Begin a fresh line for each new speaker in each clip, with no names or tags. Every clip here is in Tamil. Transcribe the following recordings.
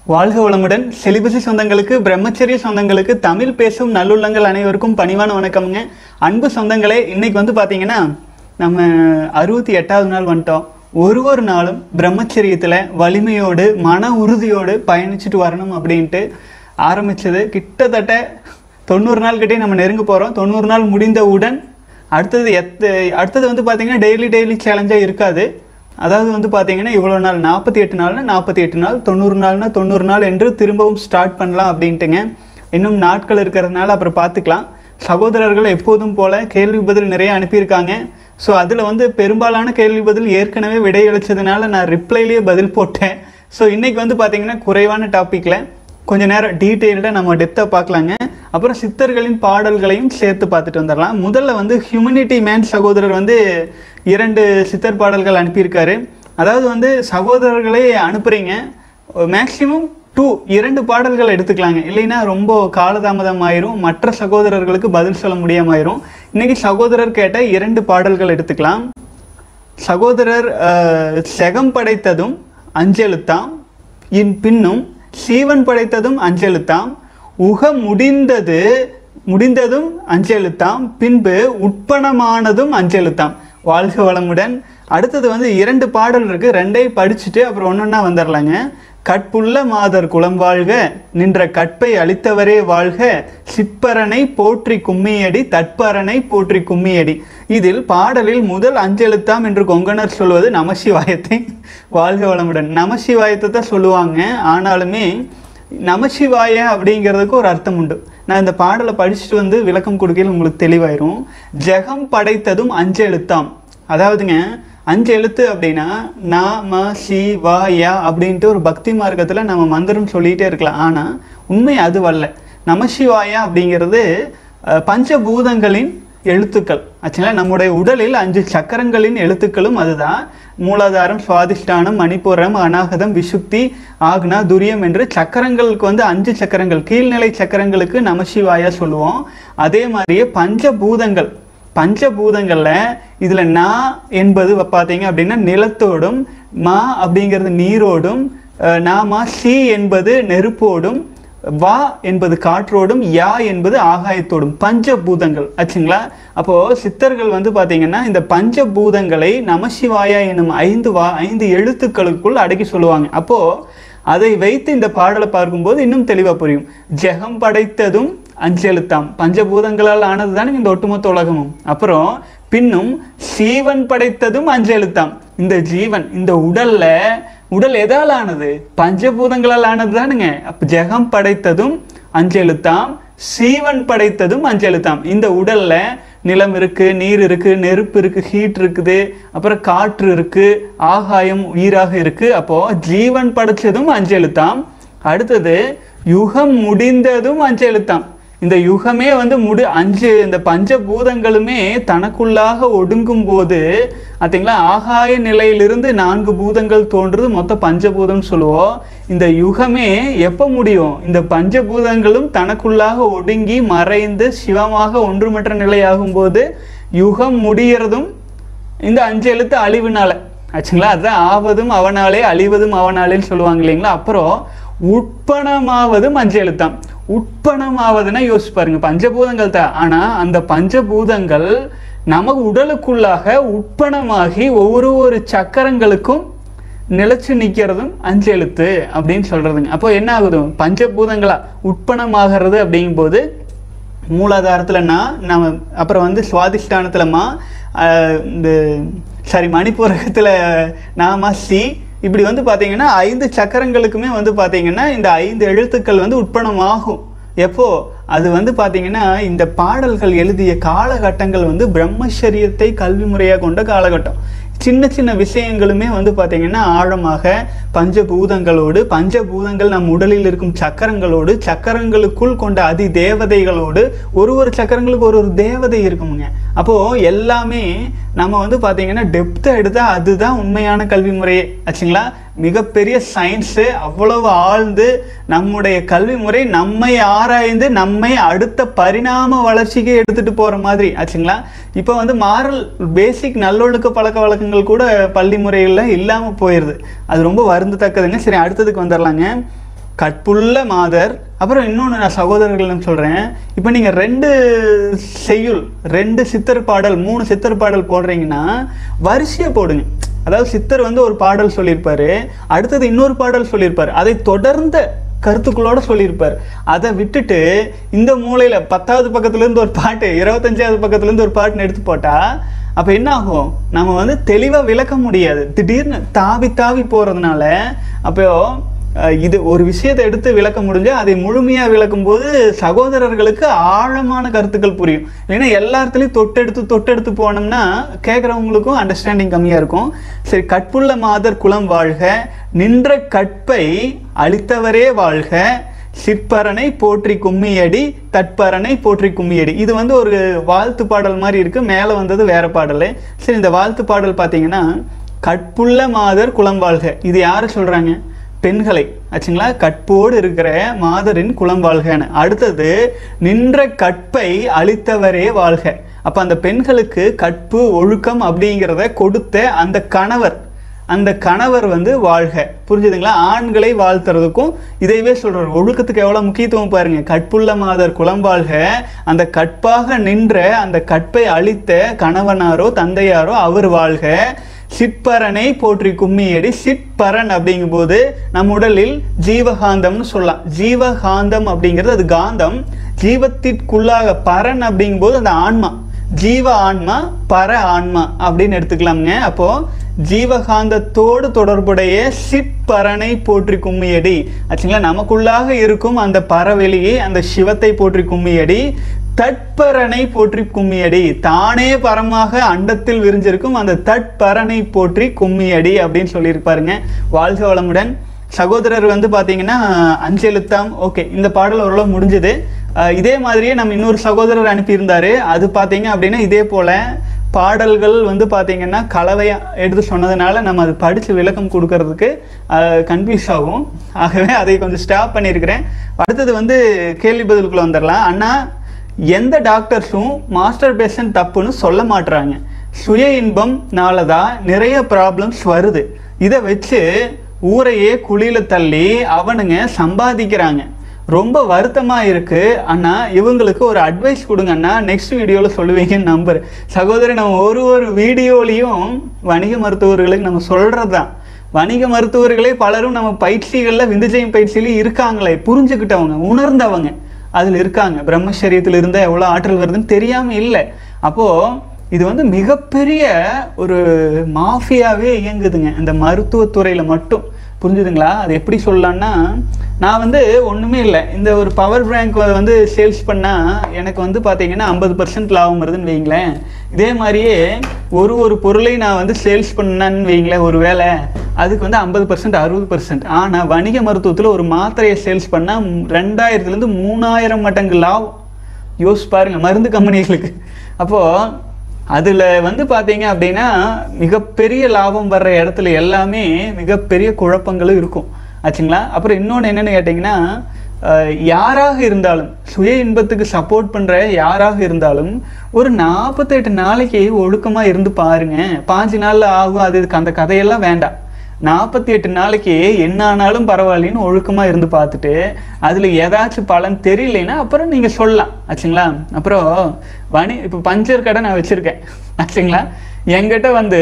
வாழ்க வளமுடன் செலிபசி சொந்தங்களுக்கு பிரம்மச்சரிய சொந்தங்களுக்கு தமிழ் பேசும் நல்லுள்ளங்கள் அனைவருக்கும் பணிவான வணக்கம்ங்க அன்பு சொந்தங்களே இன்னைக்கு வந்து பார்த்தீங்கன்னா நம்ம அறுபத்தி எட்டாவது நாள் வந்துட்டோம் ஒரு ஒரு நாளும் பிரம்மச்சரியத்தில் வலிமையோடு மன உறுதியோடு பயணிச்சுட்டு வரணும் அப்படின்ட்டு ஆரம்பிச்சது கிட்டத்தட்ட தொண்ணூறு நாள் கிட்டே நம்ம நெருங்க போகிறோம் தொண்ணூறு நாள் முடிந்தவுடன் அடுத்தது எத்த அடுத்தது வந்து பார்த்தீங்கன்னா டெய்லி டெய்லி சேலஞ்சாக இருக்காது அதாவது வந்து பார்த்தீங்கன்னா இவ்வளோ நாள் நாற்பத்தி எட்டு நாள்னா நாற்பத்தி எட்டு நாள் தொண்ணூறு நாள்னா தொண்ணூறு நாள் என்று திரும்பவும் ஸ்டார்ட் பண்ணலாம் அப்படின்ட்டுங்க இன்னும் நாட்கள் இருக்கிறதுனால அப்புறம் பார்த்துக்கலாம் சகோதரர்கள் எப்போதும் போல கேள்வி பதில் நிறைய அனுப்பியிருக்காங்க ஸோ அதில் வந்து பெரும்பாலான கேள்வி பதில் ஏற்கனவே விடையளிச்சதுனால நான் ரிப்ளைலேயே பதில் போட்டேன் ஸோ இன்னைக்கு வந்து பார்த்தீங்கன்னா குறைவான டாப்பிக்கில் கொஞ்ச நேரம் டீட்டெயில்டாக நம்ம டெப்த்தாக பார்க்கலாங்க அப்புறம் சித்தர்களின் பாடல்களையும் சேர்த்து பார்த்துட்டு வந்துடலாம் முதல்ல வந்து ஹியூமனிட்டி மேன் சகோதரர் வந்து இரண்டு சித்தர் பாடல்கள் அனுப்பியிருக்காரு அதாவது வந்து சகோதரர்களே அனுப்புகிறீங்க மேக்ஸிமம் டூ இரண்டு பாடல்கள் எடுத்துக்கலாங்க இல்லைன்னா ரொம்ப காலதாமதம் ஆயிரும் மற்ற சகோதரர்களுக்கு பதில் சொல்ல முடியாம ஆயிரும் இன்னைக்கு சகோதரர் கேட்ட இரண்டு பாடல்கள் எடுத்துக்கலாம் சகோதரர் அஹ், செகம் படைத்ததும் அஞ்செழுத்தாம் இன் பின்னும் சீவன் படைத்ததும் அஞ்செழுத்தாம் உக முடிந்தது முடிந்ததும் அஞ்செழுத்தாம் பின்பு உட்பணமானதும் அஞ்செழுத்தாம் வாழ்க வளமுடன் அடுத்தது வந்து இரண்டு பாடல் இருக்கு ரெண்டையும் படிச்சுட்டு அப்புறம் ஒன்னொன்னா வந்துடலாங்க கற்புள்ள மாதர் குலம் வாழ்க நின்ற கற்பை அளித்தவரே வாழ்க சிப்பரனை போற்றி கும்மியடி தட்பரனை போற்றி கும்மியடி இதில் பாடலில் முதல் அஞ்செழுத்தாம் என்று கொங்கணர் சொல்வது நமசிவாயத்தை வாழ்க வளமுடன் நமசிவாயத்தை தான் சொல்லுவாங்க ஆனாலுமே நமசிவாய அப்படிங்கிறதுக்கு ஒரு அர்த்தம் உண்டு நான் இந்த பாடலை படிச்சுட்டு வந்து விளக்கம் கொடுக்கையில் உங்களுக்கு தெளிவாயிரும் ஜெகம் படைத்ததும் அஞ்சு எழுத்தாம் அதாவதுங்க அஞ்சு எழுத்து அப்படின்னா நா ம சி வா யா அப்படின்ட்டு ஒரு பக்தி மார்க்கத்தில் நம்ம மந்திரம் சொல்லிகிட்டே இருக்கலாம் ஆனால் உண்மை அது வரல நமசிவாயா அப்படிங்கிறது அஹ், பஞ்சபூதங்களின் எழுத்துக்கள் ஆக்சுவலாக நம்முடைய உடலில் அஞ்சு சக்கரங்களின் எழுத்துக்களும் அதுதான் மூலாதாரம் சுவாதிஷ்டானம் மணிப்புரம் அநாகதம் விசுக்தி ஆக்னா துரியம் என்று சக்கரங்களுக்கு வந்து அஞ்சு சக்கரங்கள் கீழ்நிலை சக்கரங்களுக்கு நமசிவாயா சொல்லுவோம் அதே மாதிரியே பஞ்சபூதங்கள் பஞ்சபூதங்கள்ல இதுல நா என்பது பார்த்தீங்க அப்படின்னா நிலத்தோடும் மா அப்படிங்கிறது நீரோடும் அஹ், நாமா சி என்பது நெருப்போடும் வா என்பது காற்றோடும் யா என்பது ஆகாயத்தோடும் பஞ்சபூதங்கள் ஆச்சுங்களா அப்போ சித்தர்கள் வந்து பாத்தீங்கன்னா இந்த பஞ்சபூதங்களை நமசிவாயா எனும் ஐந்து வா ஐந்து எழுத்துக்களுக்குள் அடக்கி சொல்லுவாங்க அப்போ அதை வைத்து இந்த பாடலை பார்க்கும்போது இன்னும் தெளிவா புரியும் ஜெகம் படைத்ததும் அஞ்செழுத்தாம் பஞ்சபூதங்களால் ஆனது தானே இந்த ஒட்டுமொத்த உலகமும் அப்புறம் பின்னும் சீவன் படைத்ததும் அஞ்செழுத்தாம் இந்த ஜீவன் இந்த உடல்ல உடல் எதால் ஆனது பஞ்சபூதங்களால் ஆனது தானுங்க அப்ப ஜெகம் படைத்ததும் அஞ்செழுத்தாம் சீவன் படைத்ததும் அஞ்செழுத்தாம் இந்த உடல்ல நிலம் இருக்கு நீர் இருக்கு நெருப்பு இருக்கு ஹீட் இருக்குது அப்புறம் காற்று இருக்கு ஆகாயம் உயிராக இருக்கு அப்போ ஜீவன் படைச்சதும் அஞ்செழுத்தாம் அடுத்தது யுகம் முடிந்ததும் அஞ்செழுத்தாம் இந்த யுகமே வந்து முடி அஞ்சு இந்த பஞ்சபூதங்களுமே தனக்குள்ளாக ஒடுங்கும் போது பார்த்தீங்களா ஆகாய நிலையிலிருந்து நான்கு பூதங்கள் தோன்றுறது மொத்தம் பஞ்சபூதம் சொல்லுவோம் இந்த யுகமே எப்போ முடியும் இந்த பஞ்சபூதங்களும் தனக்குள்ளாக ஒடுங்கி மறைந்து சிவமாக ஒன்றுமற்ற நிலையாகும் போது யுகம் முடியறதும் இந்த அஞ்சு எழுத்து அழிவுனால ஆச்சுங்களா அதுதான் ஆவதும் அவனாலே அழிவதும் அவனாலேன்னு சொல்லுவாங்க இல்லைங்களா அப்புறம் உட்பணமாவதும் அஞ்சு எழுத்தாம் உட்பணமாவதுன்னா யோசிச்சு பாருங்க பஞ்சபூதங்கள் தான் ஆனா அந்த பஞ்சபூதங்கள் நமக்கு உடலுக்குள்ளாக உட்பணமாகி ஒவ்வொரு ஒரு சக்கரங்களுக்கும் நிலைச்சு நிற்கிறதும் அஞ்சு எழுத்து அப்படின்னு சொல்றதுங்க அப்போ என்ன ஆகுது பஞ்சபூதங்களா உட்பணமாகிறது அப்படிங்கும்போது மூலாதாரத்துலனா நம்ம அப்புறம் வந்து சுவாதிஷ்டானத்துலமா ஆஹ் இந்த சாரி மணிப்பூரகத்தில் நாம சி இப்படி வந்து பார்த்தீங்கன்னா ஐந்து சக்கரங்களுக்குமே வந்து பார்த்தீங்கன்னா இந்த ஐந்து எழுத்துக்கள் வந்து உட்பணமாகும் எப்போ அது வந்து பார்த்தீங்கன்னா இந்த பாடல்கள் எழுதிய காலகட்டங்கள் வந்து பிரம்மச்சரியத்தை கல்வி முறையாக கொண்ட காலகட்டம் சின்ன சின்ன விஷயங்களுமே வந்து பார்த்தீங்கன்னா ஆழமாக பஞ்சபூதங்களோடு பஞ்சபூதங்கள் நம் உடலில் இருக்கும் சக்கரங்களோடு சக்கரங்களுக்குள் கொண்ட அதி தேவதைகளோடு ஒரு ஒரு சக்கரங்களுக்கு ஒரு ஒரு தேவதை இருக்குமுங்க அப்போ எல்லாமே நம்ம வந்து பார்த்தீங்கன்னா டெப்த்தாக எடுத்தால் அதுதான் உண்மையான கல்வி முறையே ஆச்சுங்களா மிகப்பெரிய சயின்ஸு அவ்வளவு ஆழ்ந்து நம்முடைய கல்வி முறை நம்மை ஆராய்ந்து நம்மை அடுத்த பரிணாம வளர்ச்சிக்கு எடுத்துட்டு போற மாதிரி ஆச்சுங்களா இப்போ வந்து மாரல் பேசிக் நல்லொழுக்க பழக்க வழக்கங்கள் கூட பள்ளி முறைகளில் இல்லாமல் போயிடுது அது ரொம்ப வருந்தத்தக்கதுங்க சரி அடுத்ததுக்கு வந்துடலாங்க கற்புள்ள மாதர் அப்புறம் இன்னொன்று நான் சகோதரர்கள் சொல்கிறேன் இப்போ நீங்கள் ரெண்டு செய்யுள் ரெண்டு சித்தர் பாடல் மூணு சித்தர் பாடல் போடுறீங்கன்னா வரிசையை போடுங்க அதாவது சித்தர் வந்து ஒரு பாடல் சொல்லியிருப்பாரு அடுத்தது இன்னொரு பாடல் சொல்லியிருப்பாரு அதை தொடர்ந்த கருத்துக்களோட சொல்லியிருப்பார் அதை விட்டுட்டு இந்த மூலையில் பத்தாவது பக்கத்துலேருந்து ஒரு பாட்டு இருபத்தஞ்சாவது பக்கத்துலேருந்து ஒரு பாட்டுன்னு எடுத்து போட்டால் அப்போ என்ன ஆகும் நம்ம வந்து தெளிவாக விளக்க முடியாது திடீர்னு தாவி தாவி போகிறதுனால அப்போ அஹ், இது ஒரு விஷயத்தை எடுத்து விளக்க முடிஞ்சா அதை முழுமையாக விளக்கும் போது சகோதரர்களுக்கு ஆழமான கருத்துக்கள் புரியும் இல்லைன்னா எல்லா இடத்துலையும் தொட்டெடுத்து தொட்டெடுத்து போனோம்னா கேட்குறவங்களுக்கும் அண்டர்ஸ்டாண்டிங் கம்மியாக இருக்கும் சரி கற்புள்ள மாதர் குலம் வாழ்க நின்ற கற்பை அளித்தவரே வாழ்க சிற்பரனை போற்றி கும்மியடி தட்பரனை போற்றி கும்மியடி இது வந்து ஒரு வாழ்த்து பாடல் மாதிரி இருக்கு மேலே வந்தது வேற பாடல் சரி இந்த வாழ்த்து பாடல் பார்த்தீங்கன்னா கற்புள்ள மாதர் குலம் வாழ்க இது யாரு சொல்றாங்க பெண்களை ஆச்சுங்களா கற்போடு இருக்கிற மாதரின் குலம் வாழ்கன்னு அடுத்தது நின்ற கற்பை அளித்தவரே வாழ்க அப்ப அந்த பெண்களுக்கு கற்பு ஒழுக்கம் அப்படிங்கிறத கொடுத்த அந்த கணவர் அந்த கணவர் வந்து வாழ்க புரிஞ்சுதுங்களா ஆண்களை வாழ்த்துறதுக்கும் இதைவே சொல்றாரு ஒழுக்கத்துக்கு எவ்வளவு முக்கியத்துவம் பாருங்க கற்புள்ள மாதர் குலம் வாழ்க அந்த கற்பாக நின்ற அந்த கற்பை அளித்த கணவனாரோ தந்தையாரோ அவர் வாழ்க சிற்பரனை போற்றி கும்மியடி சிற்பரன் அப்படிங்கும்போது நம் உடலில் ஜீவகாந்தம்னு சொல்லலாம் ஜீவகாந்தம் அப்படிங்கிறது அது காந்தம் ஜீவத்திற்குள்ளாக பரன் அப்படிங்கும்போது அந்த ஆன்மா ஜீவ ஆன்மா பர ஆன்மா அப்படின்னு எடுத்துக்கலாம்ங்க அப்போ ஜீவகாந்தத்தோடு தொடர்புடைய சிற்பரனை போற்றி கும்மியடி ஆச்சுங்களா நமக்குள்ளாக இருக்கும் அந்த பரவெளியை அந்த சிவத்தை போற்றி கும்மியடி தட்பரனை போற்றி கும்மியடி தானே பரமாக அண்டத்தில் விரிஞ்சிருக்கும் அந்த தட்பரனை போற்றி கும்மியடி அப்படின்னு சொல்லியிருப்பாருங்க வாழ்க வளமுடன் சகோதரர் வந்து பார்த்தீங்கன்னா அஞ்செழுத்தாம் ஓகே இந்த பாடல் ஓரளவு முடிஞ்சது அஹ் இதே மாதிரியே நம்ம இன்னொரு சகோதரர் அனுப்பியிருந்தாரு அது பார்த்தீங்க அப்படின்னா இதே போல பாடல்கள் வந்து பார்த்தீங்கன்னா கலவையாக எடுத்து சொன்னதுனால நம்ம அது படித்து விளக்கம் கொடுக்கறதுக்கு கன்ஃபியூஸ் ஆகும் ஆகவே அதை கொஞ்சம் ஸ்டாப் பண்ணியிருக்கிறேன் அடுத்தது வந்து கேள்வி பதிலுக்குள்ள வந்துடலாம் அண்ணா எந்த டாக்டர்ஸும் மாஸ்டர் பேஷன் தப்புன்னு சொல்ல மாட்றாங்க சுய இன்பம்னால தான் நிறைய ப்ராப்ளம்ஸ் வருது இதை வச்சு ஊரையே குழியில தள்ளி அவனுங்க சம்பாதிக்கிறாங்க ரொம்ப வருத்தமா இருக்கு அண்ணா இவங்களுக்கு ஒரு அட்வைஸ் கொடுங்க அண்ணா நெக்ஸ்ட் வீடியோவில் சொல்லுவீங்கன்னு நம்புறேன் சகோதரன் நம்ம ஒரு ஒரு வீடியோலையும் வணிக மருத்துவர்களுக்கு நம்ம சொல்றது தான் வணிக மருத்துவர்களே பலரும் நம்ம பயிற்சிகளில் விந்துஜயம் பயிற்சியில இருக்காங்களே புரிஞ்சுக்கிட்டவங்க உணர்ந்தவங்க அதில் இருக்காங்க பிரம்மச்சரியத்தில் இருந்தால் எவ்வளோ ஆற்றல் வருதுன்னு தெரியாமல் இல்லை அப்போது இது வந்து மிகப்பெரிய ஒரு மாஃபியாவே இயங்குதுங்க இந்த மருத்துவத்துறையில் மட்டும் புரிஞ்சுதுங்களா அது எப்படி சொல்லலாம்னா நான் வந்து ஒன்றுமே இல்லை இந்த ஒரு பவர் பேங்க் வந்து சேல்ஸ் பண்ணால் எனக்கு வந்து பார்த்தீங்கன்னா ஐம்பது பர்சன்ட் லாபம் வருதுன்னு வைங்களேன் இதே மாதிரியே ஒரு ஒரு பொருளை நான் வந்து சேல்ஸ் பண்ணேன்னு வைங்களேன் ஒரு வேலை அதுக்கு வந்து ஐம்பது பர்சன்ட் அறுபது பர்சன்ட் ஆனால் வணிக மருத்துவத்தில் ஒரு மாத்திரையை சேல்ஸ் பண்ணால் ரெண்டாயிரத்துலேருந்து மூணாயிரம் மடங்கு லாபம் யோசிச்சு பாருங்க மருந்து கம்பெனிகளுக்கு அப்போது அதில் வந்து பார்த்தீங்க அப்படின்னா மிகப்பெரிய லாபம் வர்ற இடத்துல எல்லாமே மிகப்பெரிய குழப்பங்களும் இருக்கும் ஆச்சுங்களா அப்புறம் இன்னொன்று என்னென்னு கேட்டிங்கன்னா அஹ், யாராக இருந்தாலும் சுய இன்பத்துக்கு சப்போர்ட் பண்ணுற யாராக இருந்தாலும் ஒரு நாற்பத்தெட்டு நாளைக்கு ஒழுக்கமாக இருந்து பாருங்க பாஞ்சு நாளில் ஆகும் அது இதுக்கு அந்த கதையெல்லாம் வேண்டாம் நாற்பத்தி எட்டு நாளைக்கு என்ன ஆனாலும் பரவாயில்லன்னு ஒழுக்கமாக இருந்து பார்த்துட்டு அதில் ஏதாச்சும் பலன் தெரியலைன்னா அப்புறம் நீங்கள் சொல்லலாம் ஆச்சுங்களா அப்புறம் வணி இப்போ பஞ்சர் கடை நான் வச்சுருக்கேன் ஆச்சுங்களா என்கிட்ட வந்து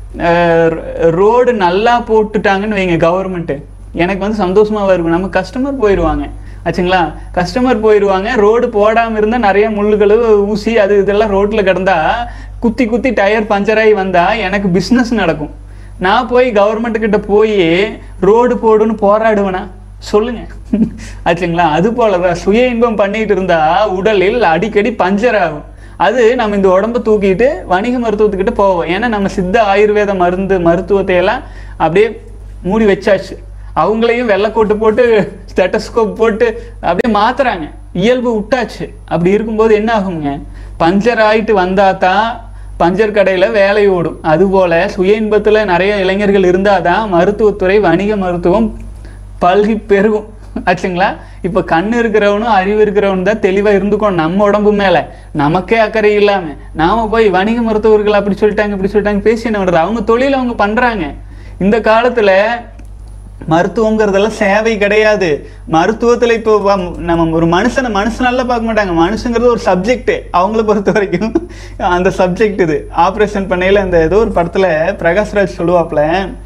ரோடு நல்லா போட்டுட்டாங்கன்னு வைங்க கவர்மெண்ட்டு எனக்கு வந்து சந்தோஷமாக இருக்கும் நம்ம கஸ்டமர் போயிடுவாங்க ஆச்சுங்களா கஸ்டமர் போயிடுவாங்க ரோடு போடாமல் இருந்தால் நிறைய முள்ளுகள் ஊசி அது இதெல்லாம் ரோட்டில் கிடந்தா குத்தி குத்தி டயர் பஞ்சராகி வந்தால் எனக்கு பிஸ்னஸ் நடக்கும் நான் போய் கவர்மெண்ட் கிட்ட போய் ரோடு போடுன்னு போராடுவேனா சொல்லுங்க ஆச்சுங்களா அது போலதான் சுய இன்பம் பண்ணிட்டு இருந்தா உடலில் அடிக்கடி பஞ்சர் ஆகும் அது நம்ம இந்த உடம்ப தூக்கிட்டு வணிக மருத்துவத்துக்கிட்ட போவோம் ஏன்னா நம்ம சித்த ஆயுர்வேத மருந்து மருத்துவத்தை எல்லாம் அப்படியே மூடி வச்சாச்சு அவங்களையும் வெள்ளைக்கோட்டு போட்டு ஸ்டெட்டஸ்கோப் போட்டு அப்படியே மாத்துறாங்க இயல்பு விட்டாச்சு அப்படி இருக்கும்போது என்ன ஆகுங்க பஞ்சர் ஆயிட்டு வந்தா தான் பஞ்சர் கடையில் வேலை ஓடும் அதுபோல் சுய இன்பத்தில் நிறைய இளைஞர்கள் இருந்தால் தான் மருத்துவத்துறை வணிக மருத்துவம் பல்கி பெருகும் ஆச்சுங்களா இப்போ கண் இருக்கிறவனும் அறிவு இருக்கிறவனும் தான் தெளிவாக இருந்துக்கணும் நம்ம உடம்பு மேலே நமக்கே அக்கறை இல்லாமல் நாம போய் வணிக மருத்துவர்கள் அப்படி சொல்லிட்டாங்க இப்படி சொல்லிட்டாங்க பேசி என்ன பண்ணுறது அவங்க தொழில் அவங்க பண்ணுறாங்க இந்த காலத்தில் மருத்துவங்கிறதெல்லாம் சேவை கிடையாது மருத்துவத்தில் இப்போ வ- நம்ம ஒரு மனுஷனை மனுஷனால பார்க்க மாட்டாங்க மனுஷங்கிறது ஒரு சப்ஜெக்ட் அவங்கள பொறுத்த வரைக்கும் அந்த சப்ஜெக்ட் இது ஆப்ரேஷன் பண்ணையில் அந்த ஏதோ ஒரு படத்தில் பிரகாஷ்ராஜ் சொல்லுவாப்ல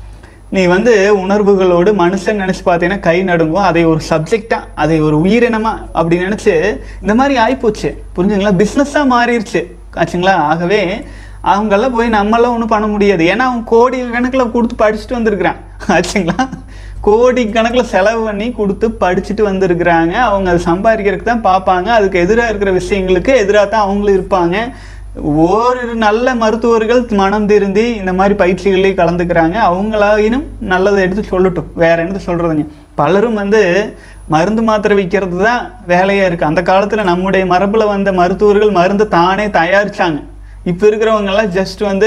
நீ வந்து உணர்வுகளோடு மனுஷன் நினச்சி பார்த்தீங்கன்னா கை நடுங்கும் அதை ஒரு சப்ஜெக்டாக அதை ஒரு உயிரினமா அப்படி நினச்சி இந்த மாதிரி ஆகிப்போச்சு புரிஞ்சுங்களா பிஸ்னஸாக மாறிடுச்சு ஆச்சுங்களா ஆகவே அவங்கெல்லாம் போய் நம்மளாம் ஒன்றும் பண்ண முடியாது ஏன்னா அவன் கோடி கணக்கில் கொடுத்து படிச்சுட்டு வந்திருக்கிறான் ஆச்சுங்களா கோடி கணக்கில் செலவு பண்ணி கொடுத்து படிச்சுட்டு வந்திருக்கிறாங்க அவங்க அதை சம்பாதிக்கிறதுக்கு தான் பார்ப்பாங்க அதுக்கு எதிராக இருக்கிற விஷயங்களுக்கு எதிராக தான் அவங்களும் இருப்பாங்க ஓரிரு நல்ல மருத்துவர்கள் மனம் திருந்தி இந்த மாதிரி பயிற்சிகளே கலந்துக்கிறாங்க அவங்களாயினும் நல்லதை எடுத்து சொல்லட்டும் வேற என்னது சொல்றதுங்க பலரும் வந்து மருந்து மாத்திரை விற்கிறது தான் வேலையா இருக்கு அந்த காலத்துல நம்முடைய மரபுல வந்த மருத்துவர்கள் மருந்து தானே தயாரிச்சாங்க இப்போ இருக்கிறவங்க எல்லாம் ஜஸ்ட் வந்து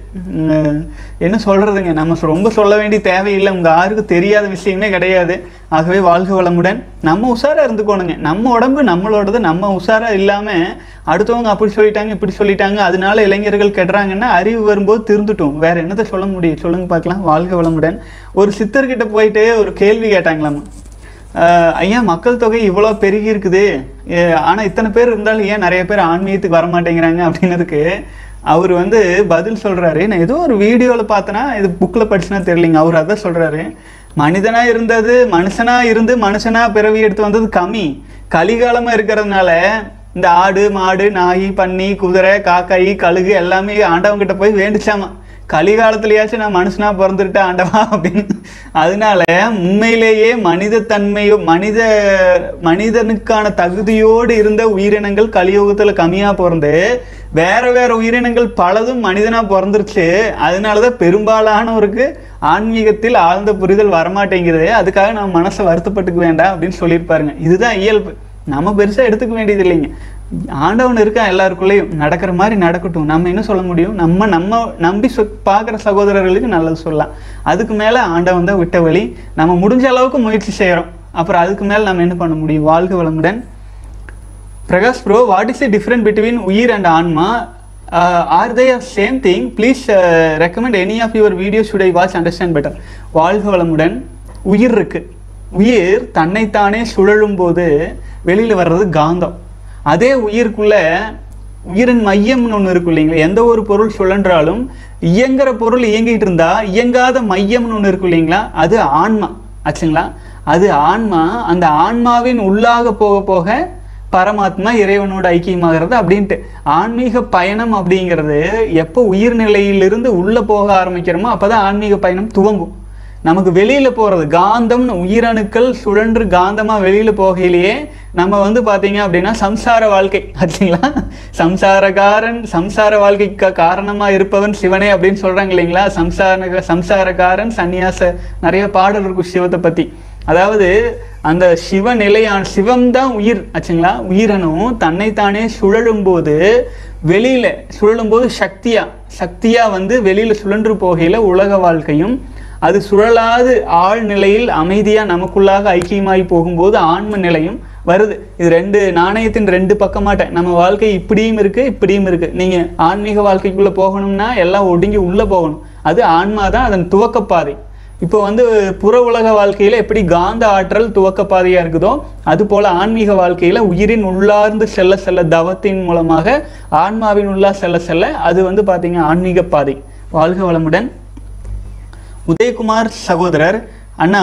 ம், என்ன சொல்றதுங்க நம்ம சொ- ரொம்ப சொல்ல வேண்டிய தேவையில்லை உங்க யாருக்கும் தெரியாத விஷயமே கிடையாது ஆகவே வாழ்க வளமுடன் நம்ம உஷாரா இருந்துக்கோணுங்க நம்ம உடம்பு நம்மளோடது நம்ம உஷாரா இல்லாம அடுத்தவங்க அப்படி சொல்லிட்டாங்க இப்படி சொல்லிட்டாங்க அதனால இளைஞர்கள் கெடுறாங்கன்னா அறிவு வரும்போது திருந்துட்டோம் வேற என்னத்தை சொல்ல முடியும் சொல்லுங்க பார்க்கலாம் வாழ்க வளமுடன் ஒரு சித்தர்கிட்ட போயிட்டு ஒரு கேள்வி கேட்டாங்களாமா ஆஹ் ஐயா மக்கள் தொகை இவ்வளோ பெருகி இருக்குது ஏ- ஆனா இத்தனை பேர் இருந்தாலும் ஏன் நிறைய பேர் ஆன்மீகத்துக்கு வர மாட்டேங்கிறாங்க அப்படின்னதுக்கு அவர் வந்து பதில் சொல்றாரு நான் ஏதோ ஒரு வீடியோவில் பார்த்தேன்னா இது புக்கில் படிச்சுனா தெரியலைங்க அவர் அதான் சொல்றாரு மனிதனா இருந்தது மனுஷனா இருந்து மனுஷனா பிறவி எடுத்து வந்தது கம்மி கலிகாலமா இருக்கிறதுனால இந்த ஆடு மாடு நாய் பன்னி குதிரை காக்காய் கழுகு எல்லாமே ஆண்டவங்கிட்ட போய் வேண்டுச்சாமா கலிகாலத்திலயாச்சும் நான் மனுஷனா பிறந்துட்டேன் ஆண்டவா அப்படின்னு அதனால உண்மையிலேயே மனித தன்மையோ மனித மனிதனுக்கான தகுதியோடு இருந்த உயிரினங்கள் கலியுகத்துல கம்மியா பிறந்து வேற வேற உயிரினங்கள் பலதும் மனிதனா பிறந்துருச்சு அதனாலதான் பெரும்பாலானவருக்கு ஆன்மீகத்தில் ஆழ்ந்த புரிதல் வரமாட்டேங்குது அதுக்காக நம்ம மனசை வருத்தப்பட்டுக்க வேண்டாம் அப்படின்னு சொல்லியிருப்பாருங்க இதுதான் இயல்பு நம்ம பெருசா எடுத்துக்க வேண்டியது இல்லைங்க ஆண்டவன் இருக்கான் எல்லாருக்குள்ளேயும் நடக்கிற மாதிரி நடக்கட்டும் நம்ம என்ன சொல்ல முடியும் நம்ம நம்ம நம்பி சொ பார்க்குற சகோதரர்களுக்கு நல்லது சொல்லலாம் அதுக்கு மேலே ஆண்டவன் தான் விட்ட வழி நம்ம முடிஞ்ச அளவுக்கு முயற்சி செய்கிறோம் அப்புறம் அதுக்கு மேலே நம்ம என்ன பண்ண முடியும் வாழ்க வளமுடன் Prakash bro what is the different between உயிர் அண்ட் ஆன்மா are they same thing please recommend any of your video should I watch understand better வாழ்க வளமுடன் உயிர் இருக்கு உயிர் தன்னைத்தானே சுழலும் போது வெளியில வர்றது காந்தம் அதே உயிருக்குள்ள உயிரின் மையம்னு ஒன்று இருக்கும் இல்லைங்களா எந்த ஒரு பொருள் சுழன்றாலும் இயங்குற பொருள் இயங்கிட்டு இருந்தா இயங்காத மையம்னு ஒன்று இருக்கும் இல்லைங்களா அது ஆன்மா ஆச்சுங்களா அது ஆன்மா அந்த ஆன்மாவின் உள்ளாக போக போக பரமாத்மா இறைவனோட ஐக்கியமாகிறது அப்படின்ட்டு ஆன்மீக பயணம் அப்படிங்கிறது எப்போ உயிர்நிலையிலிருந்து உள்ள போக ஆரம்பிக்கிறோமோ அப்பதான் ஆன்மீக பயணம் துவங்கும் நமக்கு வெளியில போறது காந்தம்னு உயிரணுக்கள் சுழன்று காந்தமா வெளியில போகையிலேயே நம்ம வந்து பாத்தீங்க அப்படின்னா சம்சார வாழ்க்கை ஆச்சுங்களா சம்சாரகாரன் சம்சார வாழ்க்கைக்கு காரணமா இருப்பவன் சிவனே அப்படின்னு சொல்றாங்க இல்லைங்களா சம்சார சம்சாரகாரன் சந்நியாச நிறைய பாடல் இருக்கும் சிவத்தை பத்தி அதாவது அந்த சிவ நிலையான சிவம் தான் உயிர் ஆச்சுங்களா உயிரனும் தன்னைத்தானே சுழலும் போது வெளியில சுழலும் போது சக்தியா சக்தியா வந்து வெளியில சுழன்று போகையில உலக வாழ்க்கையும் அது சுழலாது ஆழ் நிலையில் அமைதியா நமக்குள்ளாக ஐக்கியமாகி போகும்போது ஆன்ம நிலையும் வருது இது ரெண்டு நாணயத்தின் ரெண்டு பக்கமாட்ட நம்ம வாழ்க்கை இப்படியும் இருக்கு இப்படியும் இருக்கு நீங்க ஆன்மீக வாழ்க்கைக்குள்ள போகணும்னா எல்லாம் ஒடுங்கி உள்ள போகணும் அது ஆன்மா தான் அதன் துவக்கப்பாதை இப்போ வந்து புற உலக வாழ்க்கையில எப்படி காந்த ஆற்றல் துவக்கப்பாதையா இருக்குதோ அது போல ஆன்மீக வாழ்க்கையில உயிரின் உள்ளார்ந்து செல்ல செல்ல தவத்தின் மூலமாக ஆன்மாவின் உள்ளா செல்ல செல்ல அது வந்து பாத்தீங்க ஆன்மீக பாதை வாழ்க வளமுடன் உதயகுமார் சகோதரர் அண்ணா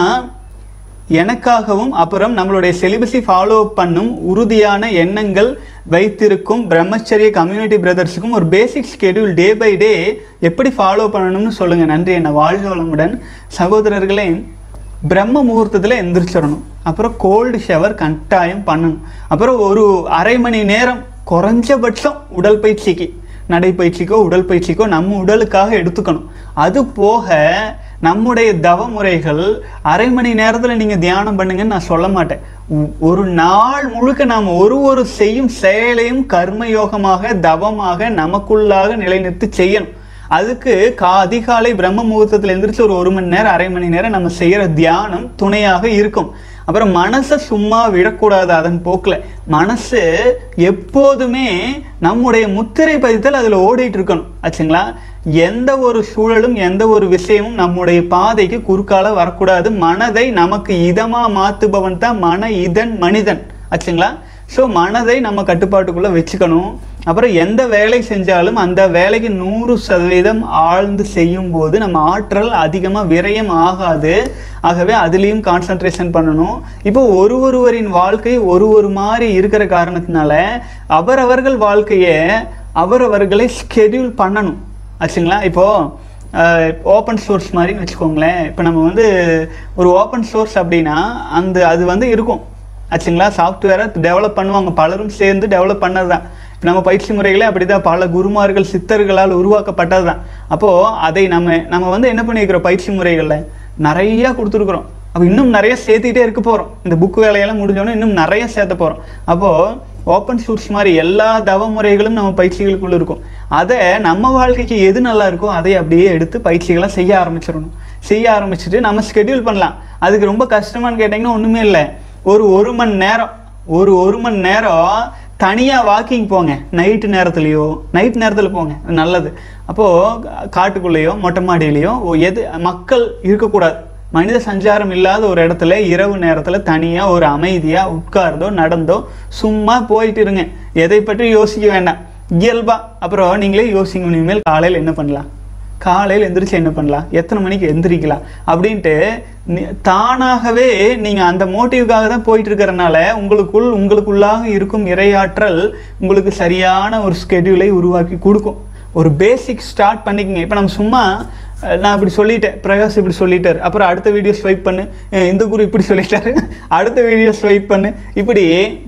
எனக்காகவும் அப்புறம் நம்மளுடைய சிலிபஸை ஃபாலோ பண்ணும் உறுதியான எண்ணங்கள் வைத்திருக்கும் பிரம்மச்சரிய கம்யூனிட்டி பிரதர்ஸுக்கும் ஒரு பேசிக் ஸ்கெடியூல் டே பை டே எப்படி ஃபாலோ பண்ணணும்னு சொல்லுங்க நன்றி என்ன வாழ்க வளமுடன் சகோதரர்களே பிரம்ம முகூர்த்தத்தில் எந்திரிச்சிடணும் அப்புறம் கோல்டு ஷவர் கட்டாயம் பண்ணணும் அப்புறம் ஒரு அரை மணி நேரம் குறைஞ்சபட்சம் உடற்பயிற்சிக்கு நடைப்பயிற்சிக்கோ உடற்பயிற்சிக்கோ நம்ம உடலுக்காக எடுத்துக்கணும் அது போக நம்முடைய தவ முறைகள் அரை மணி நேரத்தில் நீங்கள் தியானம் பண்ணுங்கன்னு நான் சொல்ல மாட்டேன் ஒ- ஒரு நாள் முழுக்க நாம் ஒரு ஒரு செய்யும் செயலையும் கர்மயோகமாக தவமாக நமக்குள்ளாக நிலைநிறுத்தி செய்யணும் அதுக்கு கா அதிகாலை பிரம்ம முகூர்த்தத்தில் எந்திரிச்சு ஒரு ஒரு மணி நேரம் அரை மணி நேரம் நம்ம செய்யற தியானம் துணையாக இருக்கும் அப்புறம் மனசை சும்மா விடக்கூடாது அதன் போக்கில் மனசு எப்போதுமே நம்முடைய முத்திரை பதித்தல் அதில் ஓடிட்டு இருக்கணும் ஆச்சுங்களா எந்த ஒரு சூழலும் எந்த ஒரு விஷயமும் நம்முடைய பாதைக்கு குறுக்கால வரக்கூடாது மனதை நமக்கு இதமா மாத்துபவன் தான் மன இதன் மனிதன் ஆச்சுங்களா ஸோ மனதை நம்ம கட்டுப்பாட்டுக்குள்ள வச்சுக்கணும் அப்புறம் எந்த வேலை செஞ்சாலும் அந்த வேலைக்கு நூறு சதவீதம் ஆழ்ந்து செய்யும் போது நம்ம ஆற்றல் அதிகமாக விரயம் ஆகாது ஆகவே அதுலேயும் கான்சன்ட்ரேஷன் பண்ணணும் இப்போ ஒரு ஒருவரின் வாழ்க்கை ஒரு ஒரு மாதிரி இருக்கிற காரணத்தினால அவரவர்கள் வாழ்க்கையை அவரவர்களை ஸ்கெடியூல் பண்ணணும் ஆச்சுங்களா இப்போது ஓப்பன் சோர்ஸ் மாதிரி வச்சுக்கோங்களேன் இப்போ நம்ம வந்து ஒரு ஓப்பன் சோர்ஸ் அப்படின்னா அந்த அது வந்து இருக்கும் ஆச்சுங்களா சாஃப்ட்வேரை டெவலப் பண்ணுவாங்க பலரும் சேர்ந்து டெவலப் பண்ணது தான் நம்ம பயிற்சி முறைகளே அப்படிதான் பல குருமார்கள் சித்தர்களால் உருவாக்கப்பட்டது தான் அப்போது அதை நம்ம நம்ம வந்து என்ன பண்ணியிருக்கிறோம் பயிற்சி முறைகளில் நிறையா கொடுத்துருக்குறோம் அப்போ இன்னும் நிறைய சேர்த்துக்கிட்டே இருக்க போகிறோம் இந்த புக் வேலையெல்லாம் முடிஞ்சோன்னே இன்னும் நிறைய சேர்த்த போகிறோம் அப்போது ஓப்பன் சோர்ஸ் மாதிரி எல்லா தவ முறைகளும் நம்ம பயிற்சிகளுக்குள்ள இருக்கும் அதை நம்ம வாழ்க்கைக்கு எது நல்லா இருக்கோ அதை அப்படியே எடுத்து பயிற்சிகளை செய்ய ஆரம்பிச்சிடணும் செய்ய ஆரம்பிச்சுட்டு நம்ம ஸ்கெடியூல் பண்ணலாம் அதுக்கு ரொம்ப கஷ்டமான்னு கேட்டிங்கன்னா ஒன்றுமே இல்லை ஒரு ஒரு மணி நேரம் ஒரு ஒரு மணி நேரம் தனியாக வாக்கிங் போங்க நைட்டு நேரத்துலையோ நைட் நேரத்தில் போங்க நல்லது அப்போது காட்டுக்குள்ளேயோ மொட்டை மாடியிலையோ எது மக்கள் இருக்கக்கூடாது மனித சஞ்சாரம் இல்லாத ஒரு இடத்துல இரவு நேரத்தில் தனியாக ஒரு அமைதியாக உட்கார்ந்தோ நடந்தோ சும்மா போயிட்டு இருங்க எதை பற்றி யோசிக்க வேண்டாம் இயல்பா அப்புறம் நீங்களே யோசிங்க இனிமேல் காலையில் என்ன பண்ணலாம் காலையில் எந்திரிச்சு என்ன பண்ணலாம் எத்தனை மணிக்கு எந்திரிக்கலாம் அப்படின்ட்டு நீ- தானாகவே நீங்கள் அந்த மோட்டிவ்காக தான் போயிட்டு இருக்கிறனால உங்களுக்குள் உங்களுக்குள்ளாக இருக்கும் இரையாற்றல் உங்களுக்கு சரியான ஒரு ஸ்கெடியூலை உருவாக்கி கொடுக்கும் ஒரு பேசிக் ஸ்டார்ட் பண்ணிக்கங்க இப்போ நம்ம சும்மா அஹ், நான் இப்படி சொல்லிட்டேன் பிரகாஷ் இப்படி சொல்லிட்டாரு அப்புறம் அடுத்த வீடியோ ஸ்வைப் பண்ணு அஹ், இந்த குரு இப்படி சொல்லிட்டாரு அடுத்த வீடியோ ஸ்வைப் பண்ணு இப்படி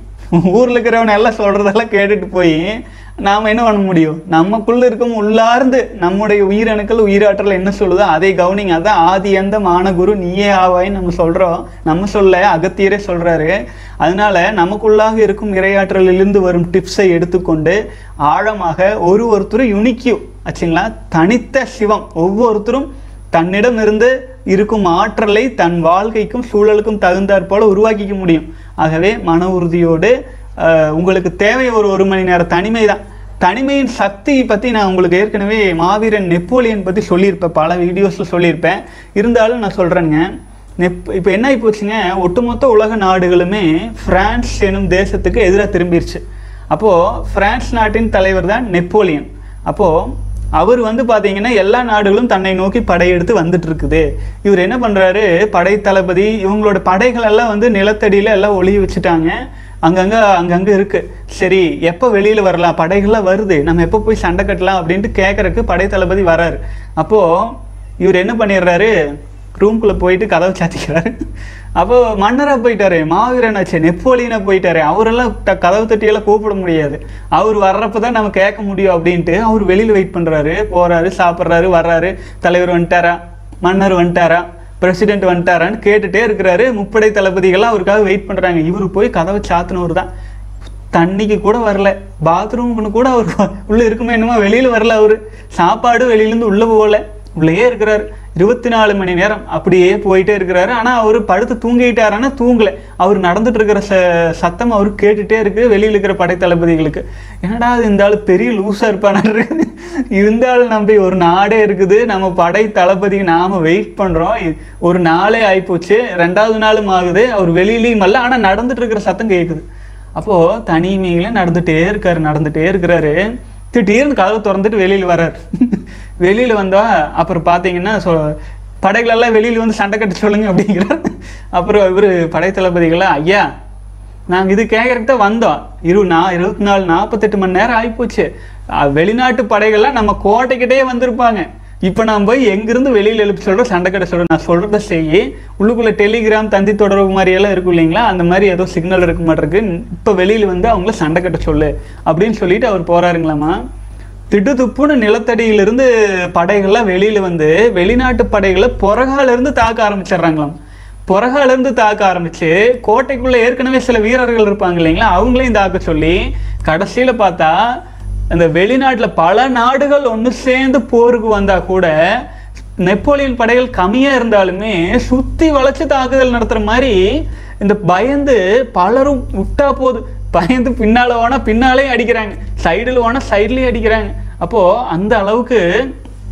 ஊரில் இருக்கிறவன் எல்லாம் சொல்கிறதெல்லாம் கேட்டுட்டு போய் நாம் என்ன பண்ண முடியும் நமக்குள்ள இருக்கும் உள்ளார்ந்து நம்முடைய உயிரணுக்கள் உயிராற்றல் என்ன சொல்லுதோ அதை கவனிங்க அதான் ஆதி எந்த மானகுரு நீயே ஆவாய்ன்னு நம்ம சொல்கிறோம் நம்ம சொல்ல அகத்தியரே சொல்கிறாரு அதனால நமக்குள்ளாக இருக்கும் இரையாற்றலிலிருந்து வரும் டிப்ஸை எடுத்துக்கொண்டு ஆழமாக ஒரு ஒருத்தரும் யுனிக்யூ ஆச்சுங்களா தனித்த சிவம் ஒவ்வொருத்தரும் தன்னிடம் இருந்து இருக்கும் ஆற்றலை தன் வாழ்க்கைக்கும் சூழலுக்கும் தகுந்தாற் போல உருவாக்கிக்க முடியும் ஆகவே மன உறுதியோடு அஹ், உங்களுக்கு தேவை ஒரு ஒரு மணி நேர தனிமை தான் தனிமையின் சக்தி பற்றி நான் உங்களுக்கு ஏற்கனவே மாவீரன் நெப்போலியன் பற்றி சொல்லியிருப்பேன் பல வீடியோஸில் சொல்லியிருப்பேன் இருந்தாலும் நான் சொல்கிறேங்க நெப் இப்போ என்ன ஆகி போச்சுங்க ஒட்டுமொத்த உலக நாடுகளுமே பிரான்ஸ் எனும் தேசத்துக்கு எதிராக திரும்பிருச்சு அப்போது பிரான்ஸ் நாட்டின் தலைவர் தான் நெப்போலியன் அப்போது அவர் வந்து பார்த்தீங்கன்னா எல்லா நாடுகளும் தன்னை நோக்கி படையெடுத்து வந்துட்டு இருக்குது இவர் என்ன பண்ணுறாரு படை தளபதி இவங்களோட படைகள் எல்லாம் வந்து நிலத்தடியில் எல்லாம் ஒளிய வச்சுட்டாங்க அங்கங்கே அங்கங்கே இருக்குது சரி எப்போ வெளியில் வரலாம் படைகள்லாம் வருது நம்ம எப்போ போய் சண்டை கட்டலாம் அப்படின்ட்டு கேட்குறக்கு படை தளபதி வராரு அப்போது இவர் என்ன பண்ணிடுறாரு ரூம்குள்ளே போயிட்டு கதவை சாத்திக்கிறாரு அப்போ மன்னராக போயிட்டாரு மாவீரனாச்சு நெப்போலியனா போயிட்டாரு அவரெல்லாம் ட- கதவு தட்டியெல்லாம் கூப்பிட முடியாது அவர் வர்றப்ப தான் நம்ம கேட்க முடியும் அப்படின்ட்டு அவர் வெளியில் வெயிட் பண்ணுறாரு போறாரு சாப்பிட்றாரு வர்றாரு தலைவர் வந்துட்டாரா மன்னர் வந்துட்டாரா பிரசிடென்ட் வந்துட்டாரான்னு கேட்டுட்டே இருக்கிறாரு முப்படை தளபதிகள்லாம் அவருக்காக வெயிட் பண்ணுறாங்க இவர் போய் கதவை சாத்தினவர் தான் தண்ணிக்கு கூட வரல பாத்ரூமுக்குன்னு கூட அவர் உள்ள இருக்குமே என்னமோ வெளியில வரல அவரு சாப்பாடு வெளியிலேருந்து உள்ள போகல உள்ளேயே இருக்கிறாரு இருபத்தி நாலு மணி நேரம் அப்படியே போயிட்டே இருக்கிறாரு ஆனா அவர் படுத்து தூங்கிட்டாரானா தூங்கல அவர் நடந்துட்டு இருக்கிற ச சத்தம் அவர் கேட்டுட்டே இருக்கு வெளியில இருக்கிற படை தளபதிகளுக்கு என்னடா இது இந்த ஆள் பெரிய லூசா இருப்பானாரு இருந்தாலும் நம்பி ஒரு நாடே இருக்குது நம்ம படை தளபதிக்கு நாம வெயிட் பண்றோம் இ- ஒரு நாளே ஆயிப்போச்சு ரெண்டாவது நாளும் ஆகுது அவர் வெளியிலயும் அல்ல ஆனா நடந்துட்டு இருக்கிற சத்தம் கேட்குது அப்போ தனிமையில நடந்துட்டே இருக்காரு நடந்துட்டே இருக்கிறாரு திடீர்னு கதவை திறந்துட்டு வெளியில வர்றாரு வெளியில வந்தா அப்புறம் பாத்தீங்கன்னா சொ படைகளெல்லாம் வெளியில வந்து சண்டை கட்ட சொல்லுங்க அப்படிங்கிறார் அப்புறம் இவரு படை தளபதிகளா ஐயா நாங்கள் இது கேட்கறதுக்கு தான் வந்தோம் இரு நான் இருபத்தி நாலு நாற்பத்தெட்டு மணி நேரம் ஆகிப்போச்சு அஹ் வெளிநாட்டு படைகள்லாம் நம்ம கோட்டைக்கிட்டே வந்திருப்பாங்க இப்போ நான் போய் எங்கிருந்து வெளியில் எழுப்பி சொல்கிறேன் சண்டை கடை சொல்கிறேன் நான் சொல்கிறத செய்யி உள்ளுக்குள்ளே டெலிகிராம் தந்தி தொடர்பு மாதிரியெல்லாம் இருக்கும் இல்லைங்களா அந்த மாதிரி ஏதோ சிக்னல் இருக்க மாட்டிருக்கு இப்போ வெளியில் வந்து அவங்கள சண்டை கட்ட சொல்லு அப்படின்னு சொல்லிட்டு அவர் போறாருங்களாமா திடுதுப்புன்னு நிலத்தடியிலிருந்து படைகள்லாம் வெளியில் வந்து வெளிநாட்டு படைகளை புறகால இருந்து தாக்க ஆரம்பிச்சிடுறாங்களாம் புறகால இருந்து தாக்க ஆரம்பிச்சு கோட்டைக்குள்ள ஏற்கனவே சில வீரர்கள் இருப்பாங்க இல்லைங்களா அவங்களையும் தாக்க சொல்லி கடைசியில பார்த்தா அந்த வெளிநாட்டுல பல நாடுகள் ஒன்று சேர்ந்து போருக்கு வந்தா கூட நெப்போலியன் படைகள் கம்மியா இருந்தாலுமே சுத்தி வளைச்சு தாக்குதல் நடத்துற மாதிரி இந்த பயந்து பலரும் விட்டா போது பயந்து பின்னால போனா பின்னாலே அடிக்கிறாங்க சைடில் போனா சைட்லயே அடிக்கிறாங்க அப்போ அந்த அளவுக்கு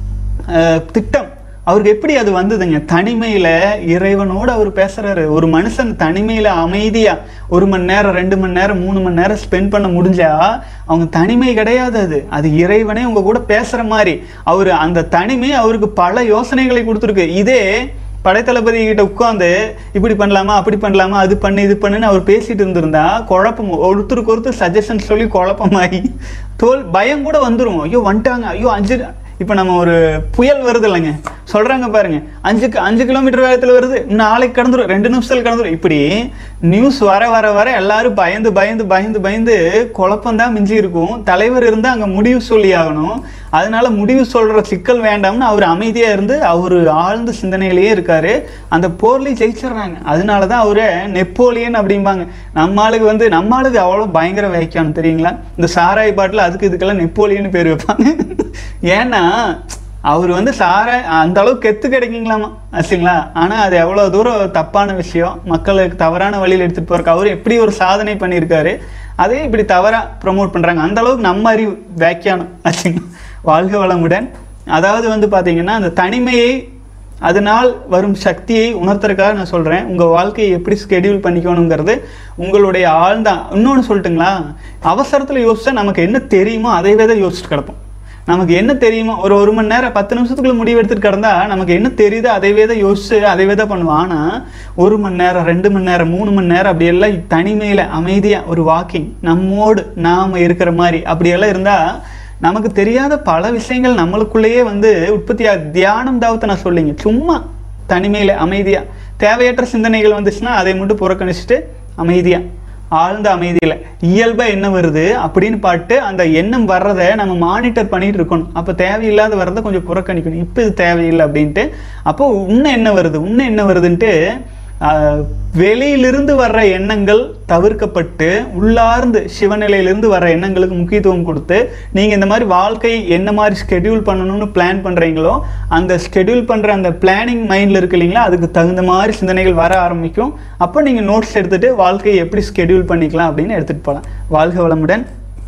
அஹ், திட்டம் அவருக்கு எப்படி அது வந்ததுங்க தனிமையில இறைவனோடு அவர் பேசுறாரு ஒரு மனுஷன் தனிமையில அமைதியா ஒரு மணி நேரம் ரெண்டு மணி நேரம் மூணு மணி நேரம் ஸ்பெண்ட் பண்ண முடிஞ்சா அவங்க தனிமை கிடையாது அது அது இறைவனே உங்க கூட பேசுற மாதிரி அவர் அந்த தனிமை அவருக்கு பல யோசனைகளை கொடுத்துருக்கு இதே படைத்தளபதி கிட்ட உட்காந்து இப்படி பண்ணலாமா அப்படி பண்ணலாமா அது பண்ணு இது பண்ணுன்னு அவர் பேசிட்டு இருந்திருந்தா குழப்பம் ஒருத்தருக்கு ஒருத்தர் சஜஷன் சொல்லி குழப்பமாகி தோல் பயம் கூட வந்துரும் ஐயோ வந்துட்டாங்க ஐயோ அஞ்சு இப்போ நம்ம ஒரு புயல் வருது இல்லைங்க சொல்றாங்க பாருங்க அஞ்சு அஞ்சு கிலோமீட்டர் வேகத்தில் வருது நாளைக்கு கடந்துரும் ரெண்டு நிமிஷத்தில் கடந்துரும் இப்படி நியூஸ் வர வர வர எல்லாரும் பயந்து பயந்து பயந்து பயந்து குழப்பம்தான் மிஞ்சி இருக்கும் தலைவர் இருந்தால் அங்கே முடிவு சொல்லி ஆகணும் அதனால முடிவு சொல்ற சிக்கல் வேண்டாம்னு அவர் அமைதியா இருந்து அவர் ஆழ்ந்த சிந்தனையிலேயே இருக்காரு அந்த போர்லயும் ஜெயிச்சிடுறாங்க அதனால தான் அவரை நெப்போலியன் அப்படிம்பாங்க நம்ம ஆளுக்கு வந்து நம்ம ஆளுக்கு அவ்வளோ பயங்கர வைக்கான்னு தெரியுங்களா இந்த சாராய் பாட்டில் அதுக்கு இதுக்கெல்லாம் நெப்போலியன் பேர் வைப்பாங்க ஏன்னா அவர் வந்து சார அந்த அளவுக்கு கெத்து கிடைக்குங்களாமா ஆச்சுங்களா ஆனால் அது எவ்வளோ தூரம் தப்பான விஷயம் மக்களுக்கு தவறான வழியில் எடுத்துகிட்டு போறக்கு அவர் எப்படி ஒரு சாதனை பண்ணியிருக்காரு அதே இப்படி தவறாக ப்ரமோட் பண்ணுறாங்க அந்த அளவுக்கு நம்ம அறிவு வியாக்கியானம் ஆச்சுங்களா வாழ்க வளமுடன் அதாவது வந்து பார்த்தீங்கன்னா அந்த தனிமையை அதனால் வரும் சக்தியை உணர்த்துறதுக்காக நான் சொல்கிறேன் உங்கள் வாழ்க்கையை எப்படி ஸ்கெடியூல் பண்ணிக்கணுங்கிறது உங்களுடைய ஆழ்ந்த இன்னொன்று சொல்லட்டுங்களா அவசரத்தில் யோசிச்சா நமக்கு என்ன தெரியுமோ அதைவே தான் யோசிச்சுட்டு கிடப்போம் நமக்கு என்ன தெரியுமோ ஒரு ஒரு மணி நேரம் பத்து நிமிஷத்துக்குள்ள முடிவு எடுத்துட்டு கிடந்தா நமக்கு என்ன தெரியுதோ அதைவே தான் யோசிச்சு அதைவே தான் பண்ணுவோம் ஆனால் ஒரு மணி நேரம் ரெண்டு மணி நேரம் மூணு மணி நேரம் அப்படியெல்லாம் தனிமையில் அமைதியாக ஒரு வாக்கிங் நம்மோடு நாம் இருக்கிற மாதிரி அப்படியெல்லாம் இருந்தால் நமக்கு தெரியாத பல விஷயங்கள் நம்மளுக்குள்ளேயே வந்து உற்பத்தியாக தியானம் தாவத்தை நான் சொல்லிங்க சும்மா தனிமையில் அமைதியாக தேவையற்ற சிந்தனைகள் வந்துச்சுன்னா அதை மட்டும் புறக்கணிச்சுட்டு அமைதியாக ஆழ்ந்த அமைதியில் இயல்பாக என்ன வருது அப்படின்னு பாட்டு அந்த எண்ணம் வர்றதை நம்ம மானிட்டர் பண்ணிட்டு இருக்கணும் அப்போ தேவையில்லாத வர்றதை கொஞ்சம் புறக்கணிக்கணும் இப்போ இது தேவையில்லை அப்படின்ட்டு அப்போ இன்னும் என்ன வருது இன்னும் என்ன வருதுன்ட்டு ஆஹ், வெளியிலிருந்து வர்ற எண்ணங்கள் தவிர்க்கப்பட்டு உள்ளார்ந்து சிவநிலையிலிருந்து வர்ற எண்ணங்களுக்கு முக்கியத்துவம் கொடுத்து நீங்கள் இந்த மாதிரி வாழ்க்கை என்ன மாதிரி ஸ்கெடியூல் பண்ணணும்னு பிளான் பண்ணுறீங்களோ அந்த ஸ்கெடியூல் பண்ணுற அந்த பிளானிங் மைண்டில் இருக்கு இல்லைங்களா அதுக்கு தகுந்த மாதிரி சிந்தனைகள் வர ஆரம்பிக்கும் அப்போ நீங்கள் நோட்ஸ் எடுத்துகிட்டு வாழ்க்கையை எப்படி ஸ்கெடியூல் பண்ணிக்கலாம் அப்படின்னு எடுத்துகிட்டு போகலாம் வாழ்க வளமுடன்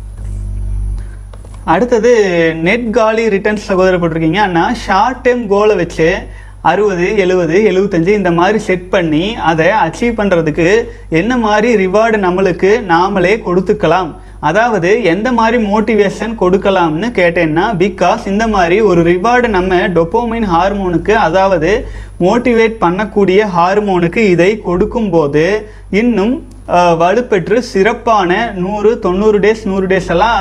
அடுத்தது நெட் காலி ரிட்டர்ன்ஸ் சகோதரர் போட்டிருக்கீங்க அண்ணா ஷார்ட் டைம் கோலை வச்சு அறுபது எழுபது எழுபத்தஞ்சு இந்த மாதிரி செட் பண்ணி அதை அச்சீவ் பண்ணுறதுக்கு என்ன மாதிரி ரிவார்டு நம்மளுக்கு நாமளே கொடுத்துக்கலாம் அதாவது எந்த மாதிரி மோட்டிவேஷன் கொடுக்கலாம்னு கேட்டேன்னா பிகாஸ் இந்த மாதிரி ஒரு ரிவார்டு நம்ம டொப்போமைன் ஹார்மோனுக்கு அதாவது மோட்டிவேட் பண்ணக்கூடிய ஹார்மோனுக்கு இதை கொடுக்கும்போது இன்னும் அஹ், வலுப்பெற்று சிறப்பான நூறு தொண்ணூறு டேஸ் நூறு டேஸ் எல்லாம்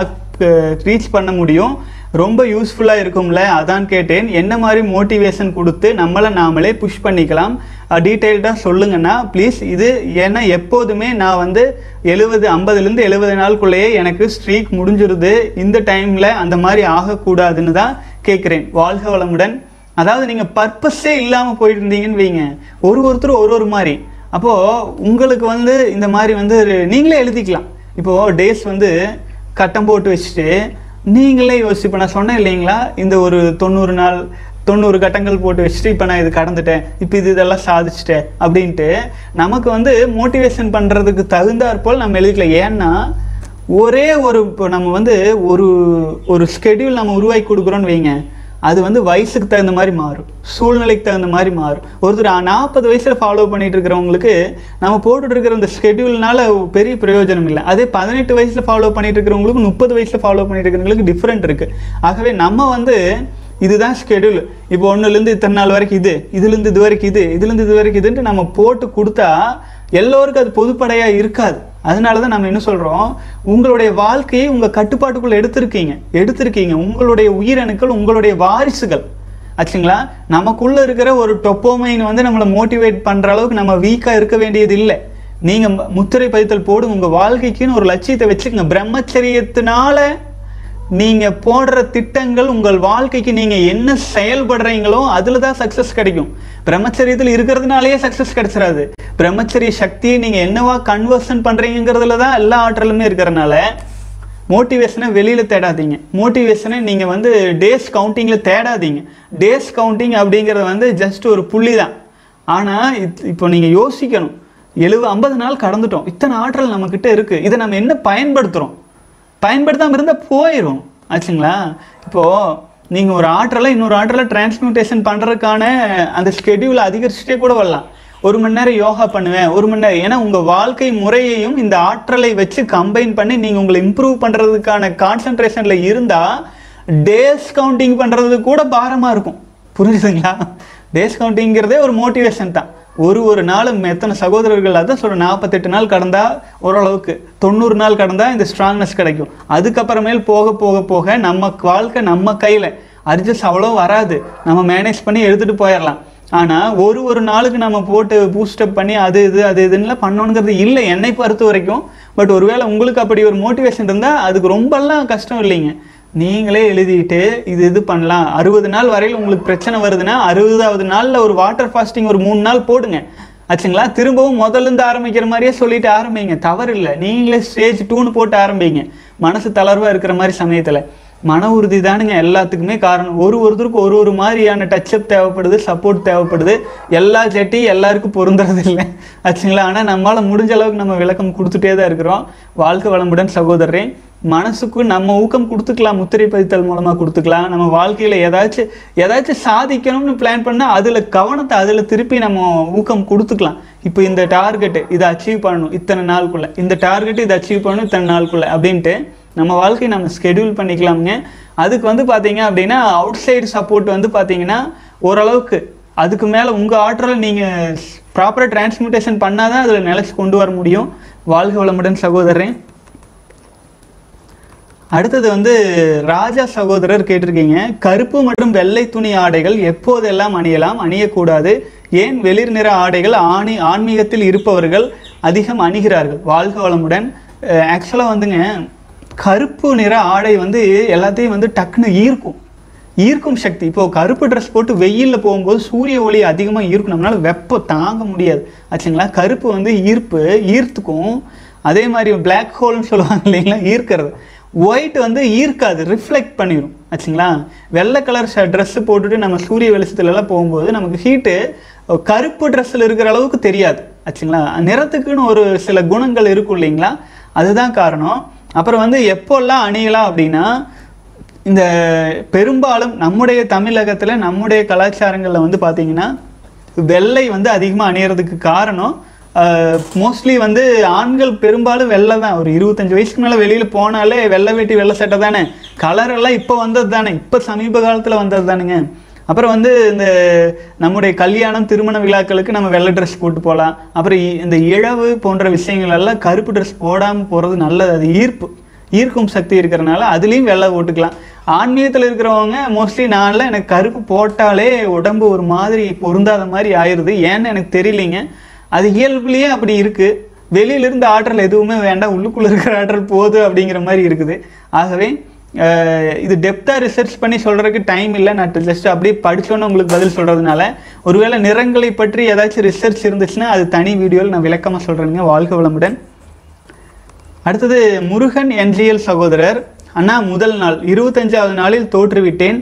ரீச் பண்ண முடியும் ரொம்ப யூஸ்ஃபுல்லாக இருக்கும்ல அதான் கேட்டேன் என்ன மாதிரி மோட்டிவேஷன் கொடுத்து நம்மளை நாமளே புஷ் பண்ணிக்கலாம் டீட்டெயில்டாக சொல்லுங்கன்னா ப்ளீஸ் இது ஏன்னா எப்போதுமே நான் வந்து எழுபது ஐம்பதுலேருந்து எழுபது நாளுக்குள்ளேயே எனக்கு ஸ்ட்ரீக் முடிஞ்சிருது இந்த டைமில் அந்த மாதிரி ஆகக்கூடாதுன்னு தான் கேட்குறேன் வாழ்க வளமுடன் அதாவது நீங்கள் பர்பஸே இல்லாமல் போயிட்டு இருந்தீங்கன்னு வைங்க ஒரு ஒருத்தர் ஒரு ஒரு மாதிரி அப்போது உங்களுக்கு வந்து இந்த மாதிரி வந்து நீங்களே எழுதிக்கலாம் இப்போது டேஸ் வந்து கட்டம் போட்டு வச்சுட்டு நீங்களே யோசிச்சு இப்போ நான் சொன்னேன் இல்லைங்களா இந்த ஒரு தொண்ணூறு நாள் தொண்ணூறு கட்டங்கள் போட்டு வச்சுட்டு இப்போ நான் இது கடந்துட்டேன் இப்போ இது இதெல்லாம் சாதிச்சிட்டேன் அப்படின்ட்டு நமக்கு வந்து மோட்டிவேஷன் பண்ணுறதுக்கு தகுந்தாற்போல் நம்ம எழுதிக்கலாம் ஏன்னா ஒரே ஒரு இப்போ நம்ம வந்து ஒரு ஒரு ஸ்கெடியூல் நம்ம உருவாக்கி கொடுக்குறோன்னு வைங்க அது வந்து வயசுக்கு தகுந்த மாதிரி மாறும் சூழ்நிலைக்கு தகுந்த மாதிரி மாறும் ஒருத்தர் நாற்பது வயசில் ஃபாலோ பண்ணிட்டு இருக்கிறவங்களுக்கு நம்ம போட்டுட்டு இருக்கிற இந்த ஸ்கெடியூல்னால பெரிய பிரயோஜனம் இல்லை அதே பதினெட்டு வயசில் ஃபாலோ பண்ணிட்டு இருக்கிறவங்களுக்கு முப்பது வயசில் ஃபாலோ பண்ணிட்டு இருக்கிறவங்களுக்கு டிஃப்ரெண்ட் இருக்குது ஆகவே நம்ம வந்து இதுதான் ஸ்கெடியூல் இப்போ ஒன்றுலேருந்து இத்தனை நாள் வரைக்கும் இது இதுலேருந்து இது வரைக்கும் இது இதுலேருந்து இது வரைக்கும் இதுன்ட்டு நம்ம போட்டு கொடுத்தா எல்லோருக்கும் அது பொதுப்படையாக இருக்காது அதனால தான் நம்ம என்ன சொல்கிறோம் உங்களுடைய வாழ்க்கையை உங்கள் கட்டுப்பாட்டுக்குள்ளே எடுத்திருக்கீங்க எடுத்திருக்கீங்க உங்களுடைய உயிரணுக்கள் உங்களுடைய வாரிசுகள் ஆச்சுங்களா நமக்குள்ள இருக்கிற ஒரு டொப்போமைன் வந்து நம்மளை மோட்டிவேட் பண்ணுற அளவுக்கு நம்ம வீக்காக இருக்க வேண்டியது இல்லை நீங்கள் முத்திரை பதித்தல் போடுங்க உங்கள் வாழ்க்கைக்குன்னு ஒரு லட்சியத்தை வச்சுக்கோங்க பிரம்மச்சரியத்தினால நீங்க போடுற திட்டங்கள் உங்கள் வாழ்க்கைக்கு நீங்க என்ன செயல்படுறீங்களோ அதுல தான் சக்சஸ் கிடைக்கும் பிரம்மச்சரியத்தில் இருக்கிறதுனாலயே சக்சஸ் கிடைச்சிடாது பிரம்மச்சரிய சக்தியை நீங்க என்னவா கன்வர்ஷன் பண்றீங்கிறதுல தான் எல்லா ஆற்றலுமே இருக்கிறனால மோட்டிவேஷனை வெளியில தேடாதீங்க மோட்டிவேஷனை நீங்க வந்து டேஸ் கவுண்டிங்ல தேடாதீங்க டேஸ் கவுண்டிங் அப்படிங்கிறது வந்து ஜஸ்ட் ஒரு புள்ளி தான் ஆனா இத்- இப்போ நீங்க யோசிக்கணும் எழுபது ஐம்பது நாள் கடந்துட்டோம் இத்தனை ஆற்றல் நம்ம கிட்ட இருக்கு இதை நம்ம என்ன பயன்படுத்துறோம் பயன்படுத்தாமல் இருந்தால் போயிடும் ஆச்சுங்களா இப்போது நீங்கள் ஒரு ஆர்டரில் இன்னொரு ஆர்டரில் டிரான்ஸ்மியூட்டேஷன் பண்ணுறதுக்கான அந்த ஸ்கெடியூலை அதிகரிச்சுட்டே கூட வரலாம் ஒரு மணி நேரம் யோகா பண்ணுவேன் ஒரு மணி நேரம் ஏன்னா உங்கள் வாழ்க்கை முறையையும் இந்த ஆற்றலை வச்சு கம்பைன் பண்ணி நீங்கள் உங்களை இம்ப்ரூவ் பண்ணுறதுக்கான கான்சன்ட்ரேஷனில் இருந்தால் டேஸ் கவுண்டிங் பண்ணுறது கூட பாரமாக இருக்கும் புரிஞ்சுதுங்களா டேஸ் கவுண்டிங்கிறதே ஒரு மோட்டிவேஷன் தான் ஒரு ஒரு நாளும் எத்தனை சகோதரர்கள் அதான் சொல்ற நாற்பத்தெட்டு நாள் கடந்தா ஓரளவுக்கு தொண்ணூறு நாள் கடந்தா இந்த ஸ்ட்ராங்னஸ் கிடைக்கும் அதுக்கப்புறமேல் போக போக போக நம்ம வாழ்க்கை நம்ம கையில் அட்ஜஸ்ட் அவ்வளோ வராது நம்ம மேனேஜ் பண்ணி எடுத்துகிட்டு போயிடலாம் ஆனால் ஒரு ஒரு நாளுக்கு நம்ம போட்டு பூஸ்டப் பண்ணி அது இது அது இதுன்னுலாம் பண்ணணுங்கிறது இல்லை என்னை பொறுத்த வரைக்கும் பட் ஒருவேளை உங்களுக்கு அப்படி ஒரு மோட்டிவேஷன் இருந்தால் அதுக்கு ரொம்பலாம் கஷ்டம் இல்லைங்க நீங்களே எழுதிட்டு இது இது பண்ணலாம் அறுபது நாள் வரையில் உங்களுக்கு பிரச்சனை வருதுன்னா அறுபதாவது நாளில் ஒரு வாட்டர் ஃபாஸ்டிங் ஒரு மூணு நாள் போடுங்க ஆச்சுங்களா திரும்பவும் முதல்ல இருந்து ஆரம்பிக்கிற மாதிரியே சொல்லிட்டு ஆரம்பிங்க தவறு இல்லை நீங்களே ஸ்டேஜ் டூன்னு போட்டு ஆரம்பிங்க மனசு தளர்வாக இருக்கிற மாதிரி சமயத்தில் மன உறுதி தானுங்க எல்லாத்துக்குமே காரணம் ஒரு ஒருத்தருக்கும் ஒரு ஒரு மாதிரியான டச்சப் தேவைப்படுது சப்போர்ட் தேவைப்படுது எல்லா ஜட்டி எல்லாருக்கும் பொருந்துறது இல்லை ஆச்சுங்களா ஆனால் நம்மளால் முடிஞ்ச அளவுக்கு நம்ம விளக்கம் கொடுத்துட்டே தான் இருக்கிறோம் வாழ்க்கை வளமுடன் சகோதரரே மனசுக்கு நம்ம ஊக்கம் கொடுத்துக்கலாம் முத்திரை பதித்தல் மூலமாக கொடுத்துக்கலாம் நம்ம வாழ்க்கையில் ஏதாச்சும் ஏதாச்சும் சாதிக்கணும்னு பிளான் பண்ணால் அதில் கவனத்தை அதில் திருப்பி நம்ம ஊக்கம் கொடுத்துக்கலாம் இப்போ இந்த டார்கெட்டு இதை அச்சீவ் பண்ணணும் இத்தனை நாளுக்குள்ளே இந்த டார்கெட்டு இதை அச்சீவ் பண்ணணும் இத்தனை நாளுக்குள்ளே அப்படின்ட்டு நம்ம வாழ்க்கையை நம்ம ஸ்கெடியூல் பண்ணிக்கலாமுங்க அதுக்கு வந்து பார்த்தீங்க அப்படின்னா அவுட் சைடு சப்போர்ட் வந்து பார்த்தீங்கன்னா ஓரளவுக்கு அதுக்கு மேலே உங்கள் ஆர்டரில் நீங்கள் ப்ராப்பராக டிரான்ஸ்மியூட்டேஷன் பண்ணால் தான் அதில் நிலச்சி கொண்டு வர முடியும் வாழ்க வளமுடன் சகோதரன் அடுத்தது வந்து ராஜா சகோதரர் கேட்டிருக்கீங்க கருப்பு மற்றும் வெள்ளை துணி ஆடைகள் எப்போதெல்லாம் அணியலாம் அணியக்கூடாது ஏன் வெளிர் நிற ஆடைகள் ஆணி ஆன்மீகத்தில் இருப்பவர்கள் அதிகம் அணிகிறார்கள் வாழ்க வளமுடன் ஆக்சுவலாக வந்துங்க கருப்பு நிற ஆடை வந்து எல்லாத்தையும் வந்து டக்குன்னு ஈர்க்கும் ஈர்க்கும் சக்தி இப்போ கருப்பு ட்ரெஸ் போட்டு வெயிலில் போகும்போது சூரிய ஒளி அதிகமாக ஈர்க்கும் நம்மளால வெப்பம் தாங்க முடியாது ஆச்சுங்களா கருப்பு வந்து ஈர்ப்பு ஈர்த்துக்கும் அதே மாதிரி பிளாக் ஹோல்னு சொல்லுவாங்க இல்லைங்களா ஈர்க்கிறது ஒயிட் வந்து ஈர்க்காது ரிஃப்ளெக்ட் பண்ணிடும் ஆச்சுங்களா வெள்ளை கலர் ட்ரெஸ்ஸு போட்டுட்டு நம்ம சூரிய வெளிச்சத்துலலாம் போகும்போது நமக்கு ஹீட்டு கருப்பு ட்ரெஸ்ஸில் இருக்கிற அளவுக்கு தெரியாது ஆச்சுங்களா நிறத்துக்குன்னு ஒரு சில குணங்கள் இருக்கும் இல்லைங்களா அதுதான் காரணம் அப்புறம் வந்து எப்போல்லாம் அணியலாம் அப்படின்னா இந்த பெரும்பாலும் நம்முடைய தமிழகத்தில் நம்முடைய கலாச்சாரங்களில் வந்து பார்த்தீங்கன்னா வெள்ளை வந்து அதிகமாக அணியறதுக்கு காரணம் மோஸ்ட்லி வந்து ஆண்கள் பெரும்பாலும் வெள்ளை தான் ஒரு இருபத்தஞ்சு வயசுக்கு மேலே வெளியில் போனாலே வெள்ளை வேட்டி வெள்ளை சட்டை தானே கலர் எல்லாம் இப்போ வந்தது தானே இப்போ சமீப காலத்தில் வந்தது தானுங்க அப்புறம் வந்து இந்த நம்முடைய கல்யாணம் திருமண விழாக்களுக்கு நம்ம வெள்ளை ட்ரெஸ் போட்டு போகலாம் அப்புறம் இ- இந்த இழவு போன்ற விஷயங்கள் எல்லாம் கருப்பு ட்ரெஸ் போடாமல் போகிறது நல்லது அது ஈர்ப்பு ஈர்க்கும் சக்தி இருக்கிறனால அதுலேயும் வெள்ளை போட்டுக்கலாம் ஆன்மீகத்தில் இருக்கிறவங்க மோஸ்ட்லி நான்லாம் எனக்கு கருப்பு போட்டாலே உடம்பு ஒரு மாதிரி பொருந்தாத மாதிரி ஆயிடுது ஏன்னு எனக்கு தெரியலைங்க அது இயல்புலேயே அப்படி இருக்குது வெளியிலிருந்து ஆற்றல் எதுவுமே வேண்டாம் உள்ளுக்குள்ளே இருக்கிற ஆற்றல் போதும் அப்படிங்கிற மாதிரி இருக்குது ஆகவே அஹ், இது டெப்த்தாக ரிசர்ச் பண்ணி சொல்கிறதுக்கு டைம் இல்லை நான் ஜஸ்ட் அப்படியே படிச்சோன்னு உங்களுக்கு பதில் சொல்கிறதுனால ஒருவேளை நிறங்களை பற்றி ஏதாச்சும் ரிசர்ச் இருந்துச்சுன்னா அது தனி வீடியோவில் நான் விளக்கமாக சொல்கிறேங்க வாழ்க வளமுடன் அடுத்தது முருகன் என்ஜிஎல் சகோதரர் அண்ணா முதல் நாள் இருபத்தஞ்சாவது நாளில் தோற்றுவிட்டேன்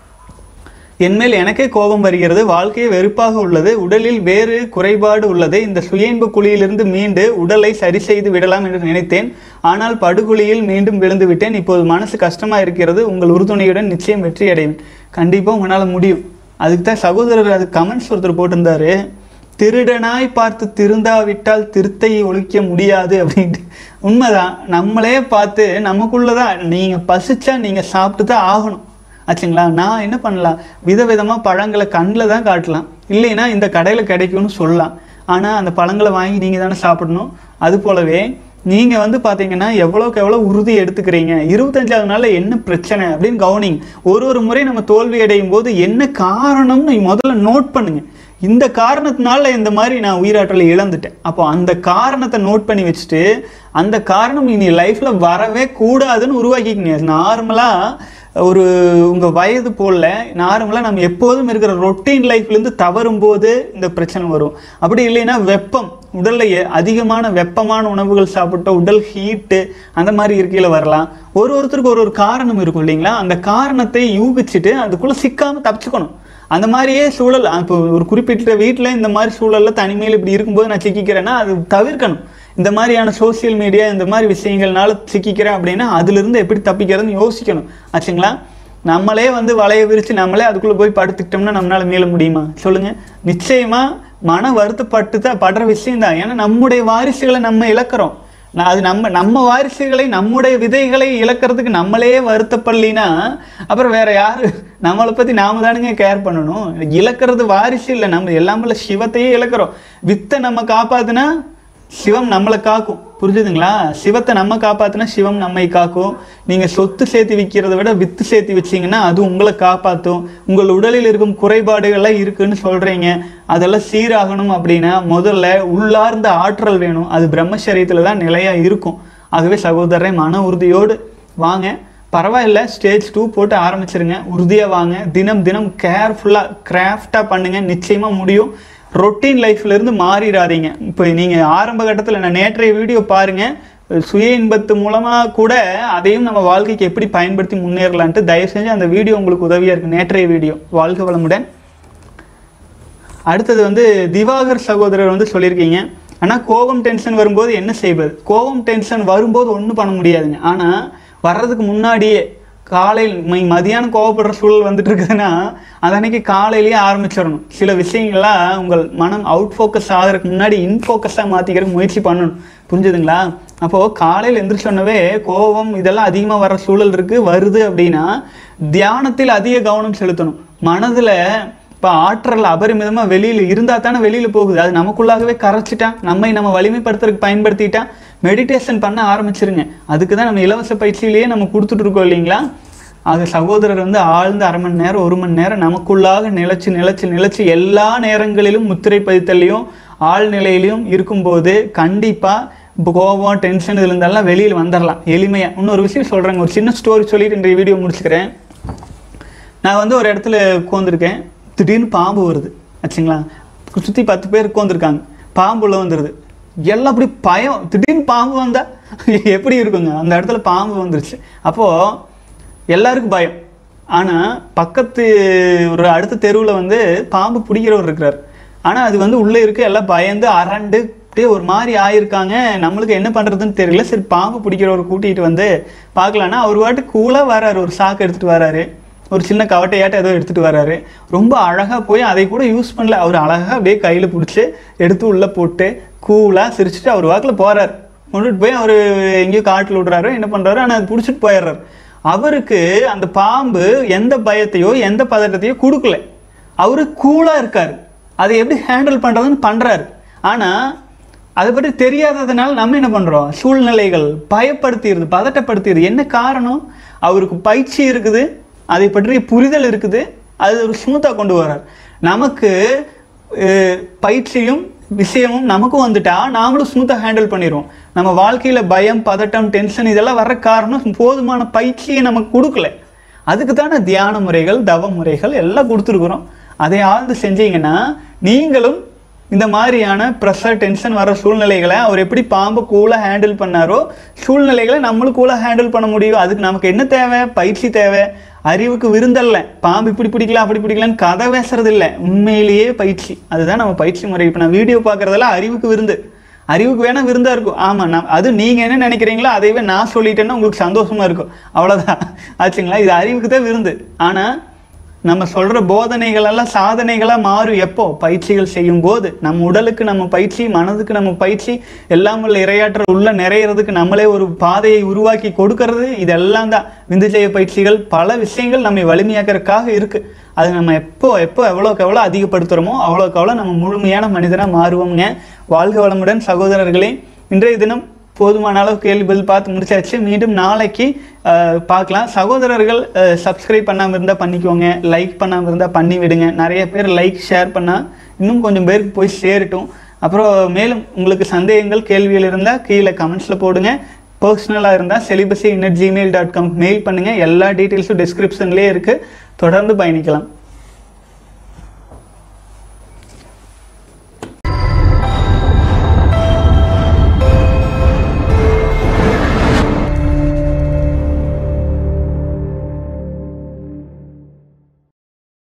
என்மேல் எனக்கே கோபம் வருகிறது வாழ்க்கையே வெறுப்பாக உள்ளது உடலில் வேறு குறைபாடு உள்ளது இந்த சுயன்பு குழியிலிருந்து மீண்டு உடலை சரி செய்து விடலாம் என்று நினைத்தேன் ஆனால் படுகுழியில் மீண்டும் விழுந்து விட்டேன் இப்போது மனசு கஷ்டமா இருக்கிறது உங்கள் உறுதுணையுடன் நிச்சயம் வெற்றி அடைவேன் கண்டிப்பாக உங்களால் முடியும் அதுக்கு தான் சகோதரர் அது கமெண்ட்ஸ் ஒருத்தர் போட்டிருந்தாரு திருடனாய் பார்த்து திருந்தாவிட்டால் திருத்தை ஒழிக்க முடியாது அப்படின்ட்டு உண்மைதான் நம்மளே பார்த்து நமக்குள்ளதான் நீங்க பசிச்சா நீங்க சாப்பிட்டு தான் ஆகணும் ஆச்சுங்களா நான் என்ன பண்ணலாம் விதவிதமாக பழங்களை கண்ணில் தான் காட்டலாம் இல்லைன்னா இந்த கடையில் கிடைக்கும்னு சொல்லலாம் ஆனால் அந்த பழங்களை வாங்கி நீங்கள் தானே சாப்பிடணும் அது போலவே நீங்கள் வந்து பார்த்தீங்கன்னா எவ்வளோக்கு எவ்வளோ உறுதி எடுத்துக்கிறீங்க இருபத்தஞ்சாவது நாளில் என்ன பிரச்சனை அப்படின்னு கவனிங்க ஒரு ஒரு முறை நம்ம தோல்வி அடையும் போது என்ன காரணம்னு முதல்ல நோட் பண்ணுங்க இந்த காரணத்தினால இந்த மாதிரி நான் உயிராற்றலை இழந்துட்டேன் அப்போ அந்த காரணத்தை நோட் பண்ணி வச்சுட்டு அந்த காரணம் இனி லைஃப்ல வரவே கூடாதுன்னு உருவாக்கிக்கங்க நார்மலாக ஒரு உங்க வயது போல நார்மலாக நம்ம எப்போதும் இருக்கிற ரொட்டீன் லைஃப்லேருந்து தவறும் போது இந்த பிரச்சனை வரும் அப்படி இல்லைன்னா வெப்பம் உடல்ல எ- அதிகமான வெப்பமான உணவுகள் சாப்பிட்டா உடல் ஹீட்டு அந்த மாதிரி இருக்கையில் வரலாம் ஒரு ஒருத்தருக்கு ஒரு ஒரு காரணம் இருக்கும் இல்லைங்களா அந்த காரணத்தை யூகிச்சுட்டு அதுக்குள்ள சிக்காம தப்பிச்சுக்கணும் அந்த மாதிரியே சூழல் இப்போ ஒரு குறிப்பிட்ட வீட்டில் இந்த மாதிரி சூழல்ல தனிமையில் இப்படி இருக்கும்போது நான் சிக்கிக்கிறேன்னா அது தவிர்க்கணும் இந்த மாதிரியான சோஷியல் மீடியா இந்த மாதிரி விஷயங்கள்னால சிக்கிக்கிறேன் அப்படின்னா அதிலிருந்து எப்படி தப்பிக்கிறதுன்னு யோசிக்கணும் ஆச்சுங்களா நம்மளே வந்து வலைய விரிச்சு நம்மளே அதுக்குள்ள போய் படுத்துக்கிட்டோம்னா நம்மளால மீள முடியுமா சொல்லுங்க நிச்சயமா மன வருத்தப்பட்டு தான் படுற விஷயம் தான் ஏன்னா நம்முடைய வாரிசுகளை நம்ம இழக்கிறோம் நான் அது நம்ம நம்ம வாரிசுகளை நம்முடைய விதைகளை இழக்கிறதுக்கு நம்மளே வருத்தப்படலினா அப்புறம் வேற யாரு நம்மளை பத்தி நாம தானுங்க கேர் பண்ணணும் இழக்கிறது வாரிசு இல்லை நம்ம எல்லாமே சிவத்தையே இழக்கிறோம் வித்தை நம்ம காப்பாத்துனா சிவம் நம்மளை காக்கும் புரிஞ்சுதுங்களா சிவத்தை நம்ம காப்பாத்துனா சிவம் நம்மை காக்கும் நீங்க சொத்து சேர்த்து விற்கிறத விட வித்து சேர்த்து வச்சீங்கன்னா அது உங்களை காப்பாற்றும் உங்கள் உடலில் இருக்கும் குறைபாடுகள்லாம் இருக்குன்னு சொல்றீங்க அதெல்லாம் சீராகணும் அப்படின்னா முதல்ல உள்ளார்ந்த ஆற்றல் வேணும் அது பிரம்மச்சரியத்துல தான் நிலையா இருக்கும் ஆகவே சகோதரரை மன உறுதியோடு வாங்க பரவாயில்ல ஸ்டேஜ் டூ போட்டு ஆரம்பிச்சிருங்க உறுதியாக வாங்க தினம் தினம் கேர்ஃபுல்லாக கிராஃப்டாக பண்ணுங்க நிச்சயமாக முடியும் ரொட்டீன் லைஃப்ல இருந்து மாறிடாதீங்க இப்போ நீங்கள் ஆரம்ப கட்டத்தில் நான் நேற்றைய வீடியோ பாருங்க சுய இன்பத்து மூலமாக கூட அதையும் நம்ம வாழ்க்கைக்கு எப்படி பயன்படுத்தி முன்னேறலான்ட்டு தயவு செஞ்சு அந்த வீடியோ உங்களுக்கு உதவியாக இருக்கு நேற்றைய வீடியோ வாழ்க வளமுடன் அடுத்தது வந்து திவாகர் சகோதரர் வந்து சொல்லியிருக்கீங்க ஆனால் கோபம் டென்ஷன் வரும்போது என்ன செய்வது கோபம் டென்ஷன் வரும்போது ஒன்றும் பண்ண முடியாதுங்க ஆனால் வர்றதுக்கு முன்னாடியே காலையில் ம- மதியானம் கோவப்படுற சூழல் வந்துட்டு இருக்குதுன்னா அது அன்னைக்கு காலையிலேயே ஆரம்பிச்சிடணும் சில விஷயங்கள்லாம் உங்கள் மனம் அவுட் ஃபோக்கஸ் ஆகிறதுக்கு முன்னாடி இன் ஃபோக்கஸாக மாற்றிக்கிறதுக்கு முயற்சி பண்ணணும் புரிஞ்சுதுங்களா அப்போது காலையில் எந்திரிச்சோன்னவே கோபம் இதெல்லாம் அதிகமாக வர சூழல் இருக்குது வருது அப்படின்னா தியானத்தில் அதிக கவனம் செலுத்தணும் மனதில் இப்போ ஆற்றல் அபரிமிதமாக வெளியில் இருந்தால் தானே வெளியில் போகுது அது நமக்குள்ளாகவே கரைச்சிட்டான் நம்மை நம்ம வலிமைப்படுத்துறதுக்கு பயன்படுத்திட்டா மெடிடேஷன் பண்ண ஆரம்பிச்சிருங்க அதுக்கு தான் நம்ம இலவச பயிற்சியிலேயே நம்ம கொடுத்துட்டு இருக்கோம் இல்லைங்களா அது சகோதரர் வந்து ஆழ்ந்து அரை மணி நேரம் ஒரு மணி நேரம் நமக்குள்ளாக நிலைச்சு நிலைச்சு நிலைச்சு எல்லா நேரங்களிலும் முத்திரை பதித்தலையும் ஆழ்நிலையிலையும் இருக்கும்போது கண்டிப்பாக இப்போ கோபம் டென்ஷன் இதுல இருந்தெல்லாம் வெளியில் வந்துடலாம் எளிமையாக இன்னொரு விஷயம் சொல்கிறேங்க ஒரு சின்ன ஸ்டோரி சொல்லிட்டு இந்த வீடியோ முடிச்சுக்கிறேன் நான் வந்து ஒரு இடத்துல உட்காந்துருக்கேன் திடீர்னு பாம்பு வருது ஆச்சுங்களா சுற்றி பத்து பேர் உட்காந்துருக்காங்க பாம்பு உள்ள வந்துடுது எல்லாம் அப்படி பயம் திடீர்னு பாம்பு வந்தா எப்படி இருக்குங்க அந்த இடத்துல பாம்பு வந்துருச்சு அப்போது எல்லாருக்கும் பயம் ஆனால் பக்கத்து ஒரு அடுத்த தெருவில் வந்து பாம்பு பிடிக்கிறவர் இருக்கிறார் ஆனால் அது வந்து உள்ளே இருக்க எல்லாம் பயந்து அரண்டு அப்படியே ஒரு மாதிரி ஆயிருக்காங்க நம்மளுக்கு என்ன பண்ணுறதுன்னு தெரியல சரி பாம்பு பிடிக்கிறவர் கூட்டிகிட்டு வந்து பார்க்கலான்னா அவர் வாட்டு கூலாக வராரு ஒரு சாக்கு எடுத்துகிட்டு வராரு ஒரு சின்ன கவட்டையாட்டம் ஏதோ எடுத்துகிட்டு வராரு ரொம்ப அழகாக போய் அதை கூட யூஸ் பண்ணல அவர் அழகாக அப்படியே கையில் பிடிச்சி எடுத்து உள்ளே போட்டு கூலாக சிரிச்சுட்டு அவர் வாக்கில் போகிறார் கொண்டுட்டு போய் அவர் எங்கேயோ காட்டில் விடுறாரு என்ன பண்ணுறாரு ஆனால் அது பிடிச்சிட்டு போயிடுறாரு அவருக்கு அந்த பாம்பு எந்த பயத்தையோ எந்த பதட்டத்தையோ கொடுக்கல அவரு கூலாக இருக்கார் அதை எப்படி ஹேண்டில் பண்ணுறதுன்னு பண்ணுறாரு ஆனால் அதை பற்றி தெரியாததுனால நம்ம என்ன பண்ணுறோம் சூழ்நிலைகள் பயப்படுத்திடுது பதட்டப்படுத்திடுது என்ன காரணம் அவருக்கு பயிற்சி இருக்குது அதை பற்றிய புரிதல் இருக்குது அது ஒரு ஸ்மூத்தாக கொண்டு வர்றார் நமக்கு அஹ், பயிற்சியும் விஷயமும் நமக்கும் வந்துட்டா நாமளும் ஸ்மூத்தாக ஹேண்டில் பண்ணிடுவோம் நம்ம வாழ்க்கையில் பயம் பதட்டம் டென்ஷன் இதெல்லாம் வர்ற காரணம் போதுமான பயிற்சியை நமக்கு கொடுக்கல அதுக்கு தானே தியான முறைகள் தவ முறைகள் எல்லாம் கொடுத்துருக்குறோம் அதை ஆழ்ந்து செஞ்சீங்கன்னா நீங்களும் இந்த மாதிரியான ப்ரெஷர் டென்ஷன் வர சூழ்நிலைகளை அவர் எப்படி பாம்பை கூலாக ஹேண்டில் பண்ணாரோ சூழ்நிலைகளை நம்மளும் கூலாக ஹேண்டில் பண்ண முடியும் அதுக்கு நமக்கு என்ன தேவை பயிற்சி தேவை அறிவுக்கு விருந்தல்ல பாம்பு இப்படி பிடிக்கலாம் அப்படி பிடிக்கலான்னு கதை பேசுறது இல்லை உண்மையிலேயே பயிற்சி அதுதான் நம்ம பயிற்சி முறை இப்போ நான் வீடியோ பார்க்குறதெல்லாம் அறிவுக்கு விருந்து அறிவுக்கு வேணா விருந்தா இருக்கும் ஆமா நான் அது நீங்க என்ன நினைக்கிறீங்களோ அதைவே நான் சொல்லிட்டேன்னா உங்களுக்கு சந்தோஷமா இருக்கும் அவ்வளவுதான் ஆச்சுங்களா இது அறிவுக்கு தான் விருந்து ஆனா நம்ம சொல்ற போதனைகள் எல்லாம் சாதனைகளா மாறும் எப்போ பயிற்சிகள் செய்யும் போது நம்ம உடலுக்கு நம்ம பயிற்சி மனதுக்கு நம்ம பயிற்சி எல்லாம் உள்ள இரையாற்றல் உள்ள நிறையறதுக்கு நம்மளே ஒரு பாதையை உருவாக்கி கொடுக்கறது இதெல்லாம் தான் விந்துஜய பயிற்சிகள் பல விஷயங்கள் நம்மை வலிமையாக்கிறதுக்காக இருக்கு அது நம்ம எப்போ எப்போ எவ்வளோக்கு எவ்வளோ அதிகப்படுத்துகிறோமோ அவ்வளோக்கு அவ்வளோ நம்ம முழுமையான மனிதனாக மாறுவோங்க வாழ்க வளமுடன் சகோதரர்களே இன்றைய தினம் போதுமான அளவு கேள்வி பதில் பார்த்து முடிச்சாச்சு மீண்டும் நாளைக்கு அஹ், பார்க்கலாம் சகோதரர்கள் சப்ஸ்கிரைப் பண்ணாமல் இருந்தால் பண்ணிக்கோங்க லைக் பண்ணாமல் இருந்தால் பண்ணி விடுங்க நிறைய பேர் லைக் ஷேர் பண்ணால் இன்னும் கொஞ்சம் பேருக்கு போய் சேரட்டும் அப்புறம் மேலும் உங்களுக்கு சந்தேகங்கள் கேள்விகள் இருந்தால் கீழே கமெண்ட்ஸில் போடுங்க பர்சனலாக இருந்தால் செலிபஸி இன்னட் ஜிமெயில் டாட் காம் மெயில் பண்ணுங்கள் எல்லா டீட்டெயில்ஸும் டிஸ்கிரிப்ஷன்லேயே இருக்குது தொடர்ந்து பயணிக்கலாம்